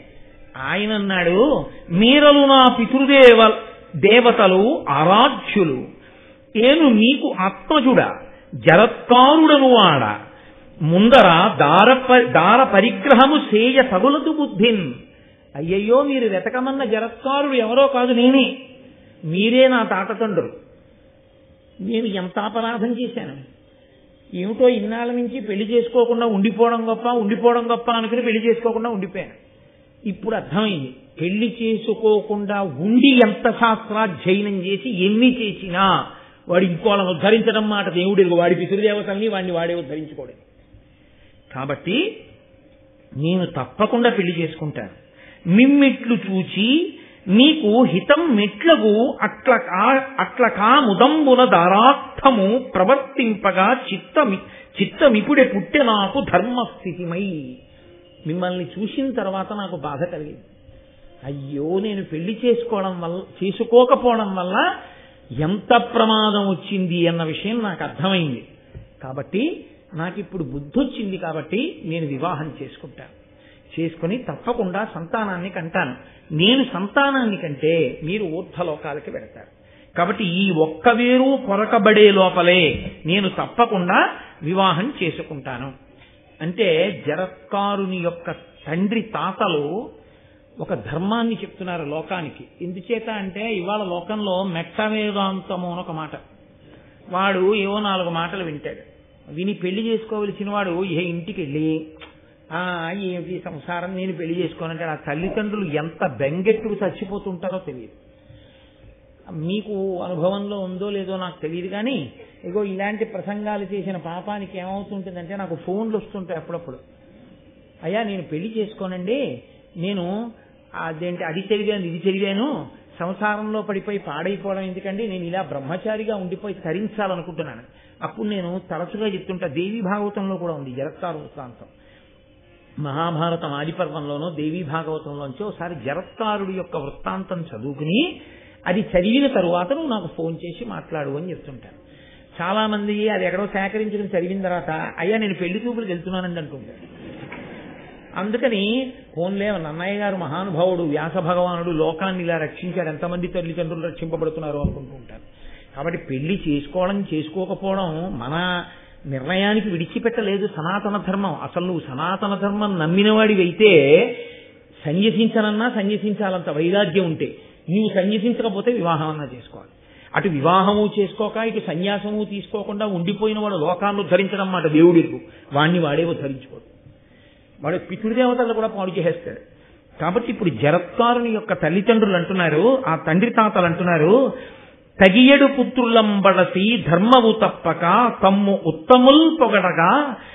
ఆయన అన్నాడు మీరలు నా పితృదేవ దేవతలు ఆరాధ్యులు నేను నీకు ఆత్మజుడ జరత్కారుడను వాడ ముందర దార ప- దార పరిగ్రహము సేయ తగులదు బుద్ధిన్ అయ్యయ్యో మీరు వెతకమన్న జరత్కారుడు ఎవరో కాదు నేనే మీరే నా తాతతండ్రులు నేను ఎంత అపరాధం చేశాను ఏమిటో ఇన్నాళ్ళ నుంచి పెళ్లి చేసుకోకుండా ఉండిపోవడం గొప్ప ఉండిపోవడం గొప్ప అనుకుని పెళ్లి చేసుకోకుండా ఉండిపోయాను ఇప్పుడు అర్థమైంది పెళ్లి చేసుకోకుండా ఉండి ఎంత శాస్త్రాధ్యయనం చేసి ఎన్ని చేసినా వాడు ఇంకోళ్ళని ఉద్ధరించడం మాట దేవుడు వాడి పితృదేవతల్ని వాడిని వాడే ఉద్ధరించుకోలేదు కాబట్టి నేను తప్పకుండా పెళ్లి చేసుకుంటాను మిమ్మిట్లు చూచి నీకు హితం మెట్లకు అట్ల కా- అట్ల కాముదంబున దారార్థము ప్రవర్తింపగా చిత్తమి చిత్తమిపుడే పుట్టె నాకు ధర్మస్థితిమై మిమ్మల్ని చూసిన తర్వాత నాకు బాధ కలిగింది అయ్యో నేను పెళ్లి చేసుకోవడం వల్ల చేసుకోకపోవడం వల్ల ఎంత ప్రమాదం వచ్చింది అన్న విషయం నాకు అర్థమైంది కాబట్టి నాకు ఇప్పుడు బుద్ధి వచ్చింది కాబట్టి నేను వివాహం చేసుకుంటాను చేసుకుని తప్పకుండా సంతానాన్ని కంటాను నేను సంతానాన్ని కంటే మీరు ఊర్ధలోకాలకి వెడతారు కాబట్టి ఈ ఒక్క వేరు కొరకబడే లోపలే నేను తప్పకుండా వివాహం చేసుకుంటాను అంటే జరత్కారుని యొక్క తండ్రి తాతలు ఒక ధర్మాన్ని చెప్తున్నారు లోకానికి ఎందుచేత అంటే ఇవాళ లోకంలో మెట్ట వేదాంతము అని ఒక మాట వాడు ఏవో నాలుగు మాటలు వింటాడు విని పెళ్లి చేసుకోవలసిన వాడు ఏ ఇంటికి వెళ్ళి ఆ ఏమిటి సంసారం నేను పెళ్లి చేసుకోనంటే ఆ తల్లిదండ్రులు ఎంత బెంగెట్టుకు చచ్చిపోతుంటారో తెలియదు మీకు అనుభవంలో ఉందో లేదో నాకు తెలియదు కానీ ఇగో ఇలాంటి ప్రసంగాలు చేసిన పాపానికి ఏమవుతుంటుందంటే నాకు ఫోన్లు వస్తుంటాయి అప్పుడప్పుడు అయ్యా నేను పెళ్లి చేసుకోనండి నేను అదేంటి అది చదివాను ఇది చదివాను సంసారంలో పడిపోయి పాడైపోవడం ఎందుకండి నేను ఇలా బ్రహ్మచారిగా ఉండిపోయి తరించాలనుకుంటున్నాను అప్పుడు నేను తరచుగా చెప్తుంటా దేవి భాగవతంలో కూడా ఉంది జరత్కారు వృత్తాంతం మహాభారతం ఆదిపర్వంలోనో దేవీ భాగవతంలోంచి ఒకసారి జరత్కారుడి యొక్క వృత్తాంతం చదువుకుని అది చదివిన తరువాత నువ్వు నాకు ఫోన్ చేసి మాట్లాడు అని చెప్తుంటాను చాలా మంది అది ఎక్కడో సేకరించుకుని చదివిన తర్వాత అయ్యా నేను పెళ్లి చూపులకు వెళ్తున్నానండి అంటుంటారు అందుకని ఫోన్లే నన్నయ్య గారు మహానుభావుడు వ్యాస భగవానుడు లోకాన్ని ఇలా రక్షించాడు ఎంతమంది తల్లిదండ్రులు రక్షింపబడుతున్నారు అనుకుంటూ ఉంటారు కాబట్టి పెళ్లి చేసుకోవడం చేసుకోకపోవడం మన నిర్ణయానికి విడిచిపెట్టలేదు సనాతన ధర్మం అసలు నువ్వు సనాతన ధర్మం నమ్మినవాడివైతే సన్యసించనన్నా సన్యసించాలంత వైరాగ్యం ఉంటే నీవు సన్యసించకపోతే వివాహం అన్నా చేసుకోవాలి అటు వివాహము చేసుకోక ఇటు సన్యాసము తీసుకోకుండా ఉండిపోయిన వాడు లోకాన్ని ఉద్ధరించడం మాట దేవుడికు వాణ్ణి వాడే ఉద్ధరించుకోడు వాడు పితృదేవతలు కూడా పాడు చేసేస్తాడు కాబట్టి ఇప్పుడు జరత్కారుని యొక్క తల్లిదండ్రులు అంటున్నారు ఆ తండ్రి తాతలు అంటున్నారు తగియడు పుత్రులంబడసి ధర్మము తప్పక తమ్ము ఉత్తముల్ పొగడగా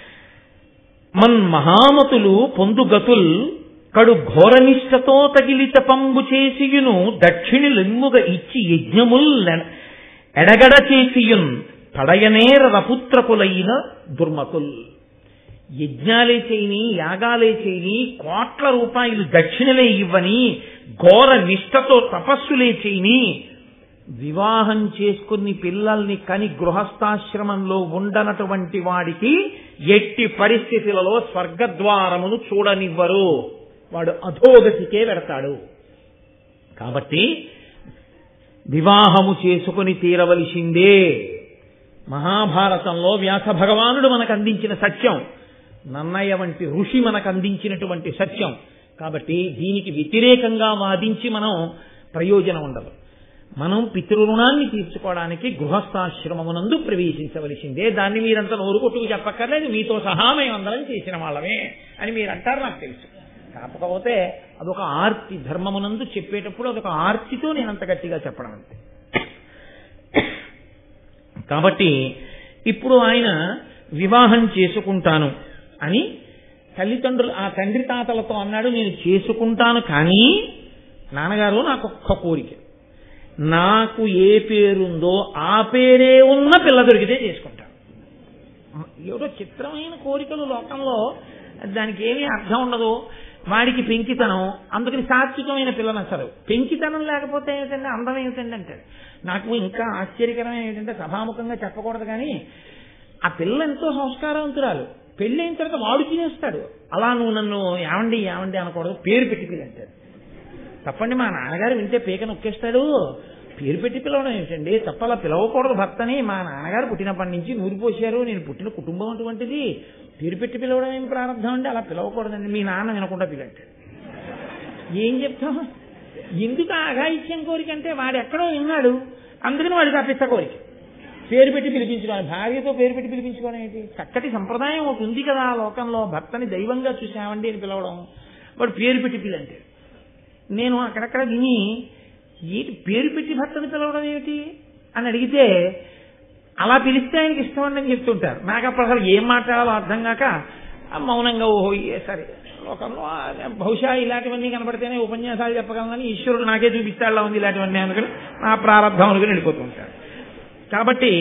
మన్ మహామతులు పొందుగతుల్ కడు ఘోరనిష్టతో తగిలిత పంబు చేసియును దక్షిణి లెమ్ముగా ఇచ్చి యజ్ఞముల్ ఎడగడ చేసియున్ పడయనేర రపుత్రకులైన దుర్మతుల్ యజ్ఞాలే చేయని యాగాలే చేయని కోట్ల రూపాయలు దక్షిణలే ఇవ్వని ఘోర నిష్టతో తపస్సులే చేయని వివాహం చేసుకుని పిల్లల్ని కని గృహస్థాశ్రమంలో ఉండనటువంటి వాడికి ఎట్టి పరిస్థితులలో స్వర్గద్వారమును చూడనివ్వరు వాడు అధోగతికే వెడతాడు కాబట్టి వివాహము చేసుకుని తీరవలసిందే మహాభారతంలో వ్యాస భగవానుడు మనకు అందించిన సత్యం నన్నయ్య వంటి ఋషి మనకు అందించినటువంటి సత్యం కాబట్టి దీనికి వ్యతిరేకంగా వాదించి మనం ప్రయోజనం ఉండదు మనం పితృరుణాన్ని తీర్చుకోవడానికి గృహస్థాశ్రమమునందు ప్రవేశించవలసిందే దాన్ని మీరంతా నోరు కొట్టుకు చెప్పక్కర్లేదు మీతో సహా మేమందరం చేసిన వాళ్ళమే అని మీరు అంటారు నాకు తెలుసు కాకపోతే అదొక ఆర్తి ధర్మమునందు చెప్పేటప్పుడు అదొక ఆర్తితో నేను అంత గట్టిగా చెప్పడం అంతే కాబట్టి ఇప్పుడు ఆయన వివాహం చేసుకుంటాను అని తల్లిదండ్రులు ఆ తండ్రి తాతలతో అన్నాడు నేను చేసుకుంటాను కానీ నాన్నగారు నాకు ఒక్క కోరిక నాకు ఏ పేరుందో ఆ పేరే ఉన్న పిల్ల దొరికితే చేసుకుంటాను ఏదో చిత్రమైన కోరికలు లోకంలో దానికి ఏమీ అర్థం ఉండదు వాడికి పెంకితనం అందుకని సాత్వికమైన పిల్ల నచ్చరు పెంకితనం లేకపోతే ఏమిటంటే అందం ఏమిటండి అంటాడు నాకు ఇంకా ఆశ్చర్యకరమైన ఏంటంటే సభాముఖంగా చెప్పకూడదు కానీ ఆ పిల్ల ఎంతో సంస్కారవంతురాలు పెళ్ళైన తర్వాత వాడు తినేస్తాడు అలా నువ్వు నన్ను ఏమండి ఏమండి అనకూడదు పేరు పెట్టి పిల్ల అంటాడు తప్పండి మా నాన్నగారు వింటే పీక నొక్కేస్తాడు పేరు పెట్టి పిలవడం ఏమిటండి తప్ప అలా పిలవకూడదు భర్తని మా నాన్నగారు పుట్టినప్పటి నుంచి నూరు పోశారు నేను పుట్టిన కుటుంబం అటువంటిది పేరు పెట్టి పిలవడం ఏం ప్రారంభం అండి అలా పిలవకూడదండి మీ నాన్న వినకుండా పిలంటాడు ఏం చెప్తాం ఎందుకు ఆఘాయిత్యం కోరిక అంటే వాడు ఎక్కడో విన్నాడు అందుకని వాడు తప్పిస్తా కోరిక పేరు పెట్టి పిలిపించుకోవాలి భార్యతో పేరు పెట్టి పిలిపించుకోవడం ఏంటి చక్కటి సంప్రదాయం ఒకటి ఉంది కదా ఆ లోకంలో భర్తని దైవంగా చూసామండి అని పిలవడం వాడు పేరు పెట్టి పిల్లంటే నేను అక్కడక్కడ విని ఏంటి పేరు పెట్టి భర్తని పిలవడం ఏమిటి అని అడిగితే అలా పిలిస్తే ఆయనకి ఇష్టం అని చెప్తుంటారు నాకు అప్పుడు అసలు ఏం మాట్లాడాలో అర్థం కాక ఆ మౌనంగా ఓహో ఏ సరే లోకంలో ఆ బహుశా ఇలాంటివన్నీ కనపడితేనే ఉపన్యాసాలు చెప్పగలనని ఈశ్వరుడు నాకే చూపిస్తాడులా ఉంది ఇలాంటివన్నీ అనుకుని నా ప్రారంభం అనుకుని వెళ్ళిపోతూ ఉంటాడు కాబట్టి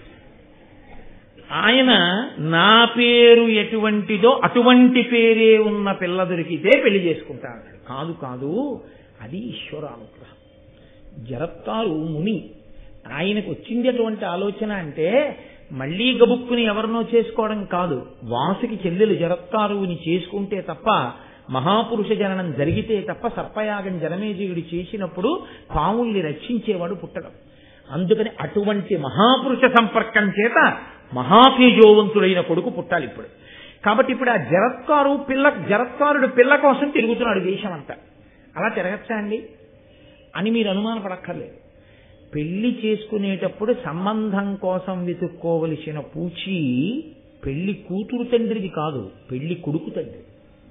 ఆయన నా పేరు ఎటువంటిదో అటువంటి పేరే ఉన్న పిల్ల దొరికితే పెళ్లి చేసుకుంటాడు కాదు కాదు అది ఈశ్వరానుగ్రహం జరత్తారు ముని ఆయనకు వచ్చింది అటువంటి ఆలోచన అంటే మళ్లీ గబుక్కుని ఎవరినో చేసుకోవడం కాదు వాసుకి చెల్లెలు జరత్తారుని చేసుకుంటే తప్ప మహాపురుష జననం జరిగితే తప్ప సర్పయాగం జనమేజయుడు చేసినప్పుడు పావుల్ని రక్షించేవాడు పుట్టడం అందుకని అటువంటి మహాపురుష సంపర్కం చేత మహాతేజోవంతుడైన కొడుకు పుట్టాలి ఇప్పుడు కాబట్టి ఇప్పుడు ఆ జరత్కారు పిల్ల జరత్కారుడు పిల్ల కోసం తిరుగుతున్నాడు దేశం అంతా అలా తిరగచ్చా అండి అని మీరు అనుమానపడక్కర్లేదు పెళ్లి చేసుకునేటప్పుడు సంబంధం కోసం వెతుక్కోవలసిన పూచి పెళ్లి కూతురు తండ్రిది కాదు పెళ్లి కొడుకు తండ్రి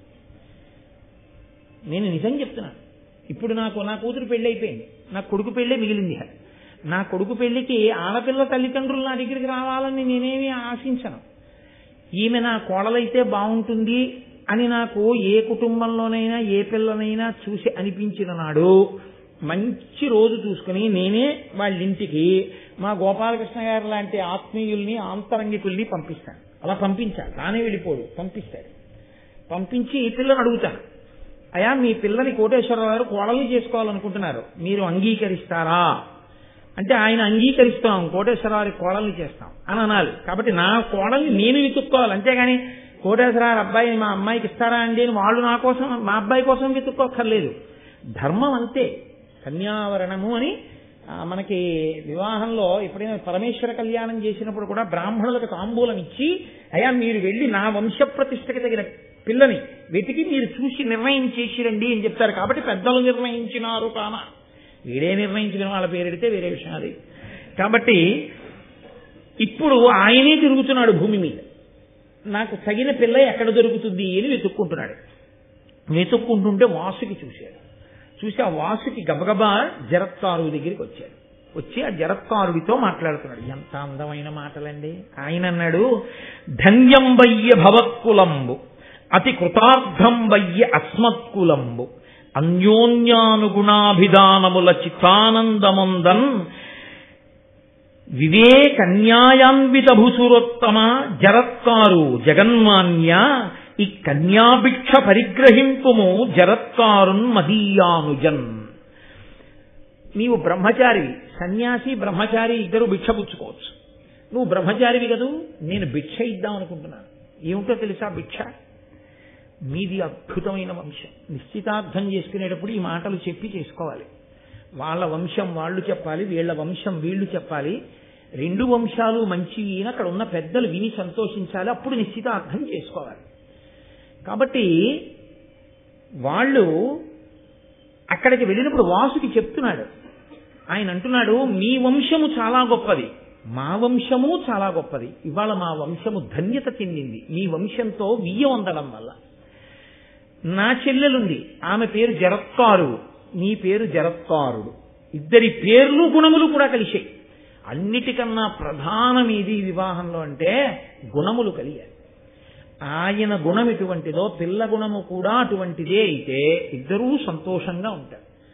నేను నిజం చెప్తున్నాను ఇప్పుడు నాకు నా కూతురు పెళ్లి అయిపోయింది నా కొడుకు పెళ్ళే మిగిలింది నా కొడుకు పెళ్లికి ఆడపిల్ల తల్లిదండ్రులు నా దగ్గరికి రావాలని నేనేమీ ఆశించను ఈమె నా కోడలైతే బాగుంటుంది అని నాకు ఏ కుటుంబంలోనైనా ఏ పిల్లనైనా చూసి అనిపించిన నాడు మంచి రోజు చూసుకుని నేనే వాళ్ళ ఇంటికి మా గోపాలకృష్ణ గారు లాంటి ఆత్మీయుల్ని ఆంతరంగికుల్ని పంపిస్తాను అలా పంపించాలి తానే వెళ్ళిపోడు పంపిస్తాడు పంపించి ఈ పిల్లని అడుగుతాను అయా మీ పిల్లని కోటేశ్వరరావు గారు కోడల్ని చేసుకోవాలనుకుంటున్నారు మీరు అంగీకరిస్తారా అంటే ఆయన అంగీకరిస్తాం కోటేశ్వరరావు కోడల్ని చేస్తాం అని అనాలి కాబట్టి నా కోడల్ని నేను వెతుక్కోవాలి అంతేగాని కోటేశ్వరరావు అబ్బాయి మా అమ్మాయికి ఇస్తారా అండి అని వాళ్ళు నా కోసం మా అబ్బాయి కోసం వెతుక్కోక్కర్లేదు ధర్మం అంతే కన్యావరణము అని ఆ, మనకి వివాహంలో ఎప్పుడైనా పరమేశ్వర కళ్యాణం చేసినప్పుడు కూడా బ్రాహ్మణులకు తాంబూలం ఇచ్చి అయ్యా మీరు వెళ్ళి నా వంశ ప్రతిష్టకి తగిన పిల్లని వెతికి మీరు చూసి నిర్ణయం చేసిరండి అని చెప్తారు కాబట్టి పెద్దలు నిర్ణయించినారు కాన వీడే నిర్ణయించిన వాళ్ళ పేరెడితే వేరే విషయం అది కాబట్టి ఇప్పుడు ఆయనే తిరుగుతున్నాడు భూమి మీద నాకు తగిన పిల్ల ఎక్కడ దొరుకుతుంది అని వెతుక్కుంటున్నాడు వెతుక్కుంటుంటే వాసుకి చూశాడు చూసి ఆ వాసుకి గబగబా జరత్కారు దగ్గరికి వచ్చాడు వచ్చి ఆ జరత్కారుడితో మాట్లాడుతున్నాడు ఎంత అందమైన మాటలండి ఆయన అన్నాడు ధన్యం వయ్య భవత్కులంబు అతి కృతార్థం వయ్య అస్మత్కులంబు అన్యోన్యానుగుణాభిధానముల చిత్తానందముందన్ వివేకన్యాయాన్విత భూసురోత్తమ జరత్కారు జగన్మాన్య ఈ కన్యాభిక్ష పరిగ్రహింపుము జరత్కారున్ మదీయానుజన్ నీవు బ్రహ్మచారివి సన్యాసి బ్రహ్మచారి ఇద్దరు భిక్ష పుచ్చుకోవచ్చు నువ్వు బ్రహ్మచారివి కదూ నేను భిక్ష ఇద్దాం అనుకుంటున్నాను ఏమిటో తెలుసా భిక్ష మీది అద్భుతమైన వంశం నిశ్చితార్థం చేసుకునేటప్పుడు ఈ మాటలు చెప్పి చేసుకోవాలి వాళ్ళ వంశం వాళ్ళు చెప్పాలి వీళ్ళ వంశం వీళ్ళు చెప్పాలి రెండు వంశాలు మంచివి అని అక్కడ ఉన్న పెద్దలు విని సంతోషించాలి అప్పుడు నిశ్చితార్థం చేసుకోవాలి కాబట్టి వాళ్ళు అక్కడికి వెళ్ళినప్పుడు వాసుకి చెప్తున్నాడు ఆయన అంటున్నాడు మీ వంశము చాలా గొప్పది మా వంశము చాలా గొప్పది ఇవాళ మా వంశము ధన్యత చెందింది మీ వంశంతో వియ్యం అందడం వల్ల నా చెల్లెలుంది ఆమె పేరు జరత్కారు నీ పేరు జరత్కారుడు ఇద్దరి పేర్లు గుణములు కూడా కలిశాయి అన్నిటికన్నా ప్రధానం ఇది వివాహంలో అంటే గుణములు కలిగాయి ఆయన గుణం ఎటువంటిదో పిల్ల గుణము కూడా అటువంటిదే అయితే ఇద్దరూ సంతోషంగా ఉంటారు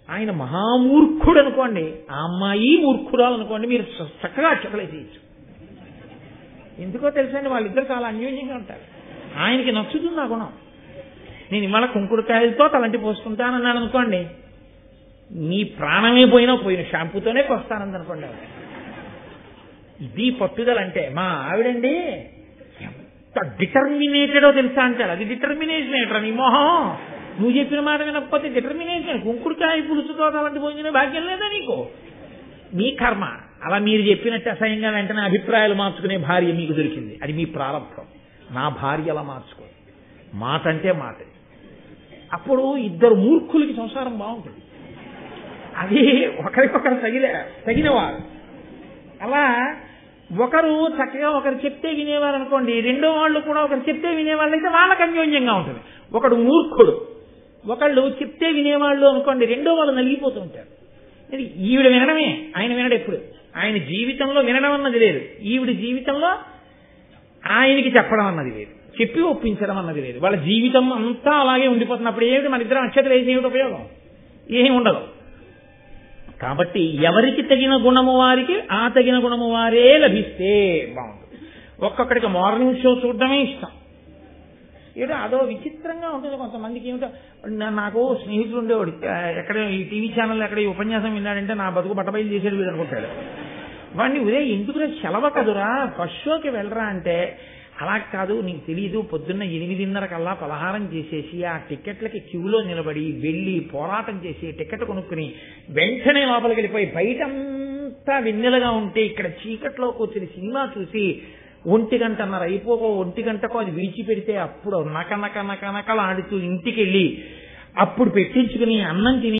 ఆయన మహామూర్ఖుడు అనుకోండి ఆ అమ్మాయి మూర్ఖురాలు అనుకోండి మీరు చ- చక్కగా చేయొచ్చు ఎందుకో తెలుసండి వాళ్ళిద్దరు చాలా అన్యోన్యంగా ఉంటారు ఆయనకి నచ్చుతుంది ఆ గుణం నేను ఇవాళ కుంకుడుకాయలతో తలంటి పోసుకుంటానన్నాను అనుకోండి నీ ప్రాణమే పోయినా పోయిన షాంపూతోనే కొస్తానంది అనుకోండి ఆవిడ. ఇది పట్టుదల అంటే మా ఆవిడండి ఎంత డిటర్మినేటెడో తెలుసా అంటాడు అది డిటర్మినేషన్ ఏంట్రా నీ మొహం నువ్వు చెప్పిన మాట వినకపోతే డిటర్మినేషన్ కుంకుడుకాయ పులుసుతో తలంటి పోయిన భాగ్యం లేదా నీకు మీ కర్మ అలా మీరు చెప్పినట్టు అసహ్యంగా వెంటనే అభిప్రాయాలు మార్చుకునే భార్య మీకు దొరికింది అది మీ ప్రారంభం నా భార్య అలా మార్చుకో మాట అంటే మాట అప్పుడు ఇద్దరు మూర్ఖులకి సంసారం బాగుంటుంది అది ఒకరికొకరు తగిన తగినవారు అలా ఒకరు చక్కగా ఒకరు చెప్తే వినేవారు అనుకోండి రెండో వాళ్ళు కూడా ఒకరు చెప్తే వినేవాళ్ళు అయితే వాళ్ళకి అన్యోన్యంగా ఉంటుంది ఒకడు మూర్ఖుడు ఒకళ్ళు చెప్తే వినేవాళ్ళు అనుకోండి రెండో వాళ్ళు నలిగిపోతూ ఉంటారు ఇది ఈవిడ వినడమే ఆయన వినడు ఎప్పుడు ఆయన జీవితంలో వినడం అన్నది లేదు ఈవిడ జీవితంలో ఆయనకి చెప్పడం అన్నది లేదు చెప్పి ఒప్పించడం అన్నది లేదు వాళ్ళ జీవితం అంతా అలాగే ఉండిపోతున్నప్పుడు ఏమిటి మన ఇద్దరం అక్షతలు వేసి ఏమిటి ఉపయోగం ఏమి ఉండదు కాబట్టి ఎవరికి తగిన గుణము వారికి ఆ తగిన గుణము వారే లభిస్తే బాగుంటుంది ఒక్కొక్కడికి మార్నింగ్ షో చూడడమే ఇష్టం ఏదో అదో విచిత్రంగా ఉంటుంది కొంతమందికి ఏమిటో నా- నాకు స్నేహితుడు ఉండేవాడు ఆ, ఎక్కడ ఈ టీవీ ఛానల్ ఎక్కడ ఈ ఉపన్యాసం విన్నాడంటే నా బతుకు బట్టబయలు చేసేది వీడు అనుకుంటాడు వాడిని ఉదయం ఎందుకురా సెలవ కదురా ఫస్ట్ షోకి వెళ్ళరా అంటే అలా కాదు నీకు తెలియదు పొద్దున్న ఎనిమిదిన్నర కల్లా పలహారం చేసేసి ఆ టికెట్లకి క్యూలో నిలబడి వెళ్ళి పోరాటం చేసి టికెట్ కొనుక్కుని వెంటనే లోపలికి వెళ్ళిపోయి బయటంతా వెన్నెలగా ఉంటే ఇక్కడ చీకట్లో కూర్చుని సినిమా చూసి ఒంటి గంటన్నర అయిపోకో ఒంటి గంటకో అది విడిచిపెడితే అప్పుడు నక నక నక నకలాడుతూ ఇంటికి వెళ్ళి అప్పుడు పెట్టించుకుని అన్నం తిని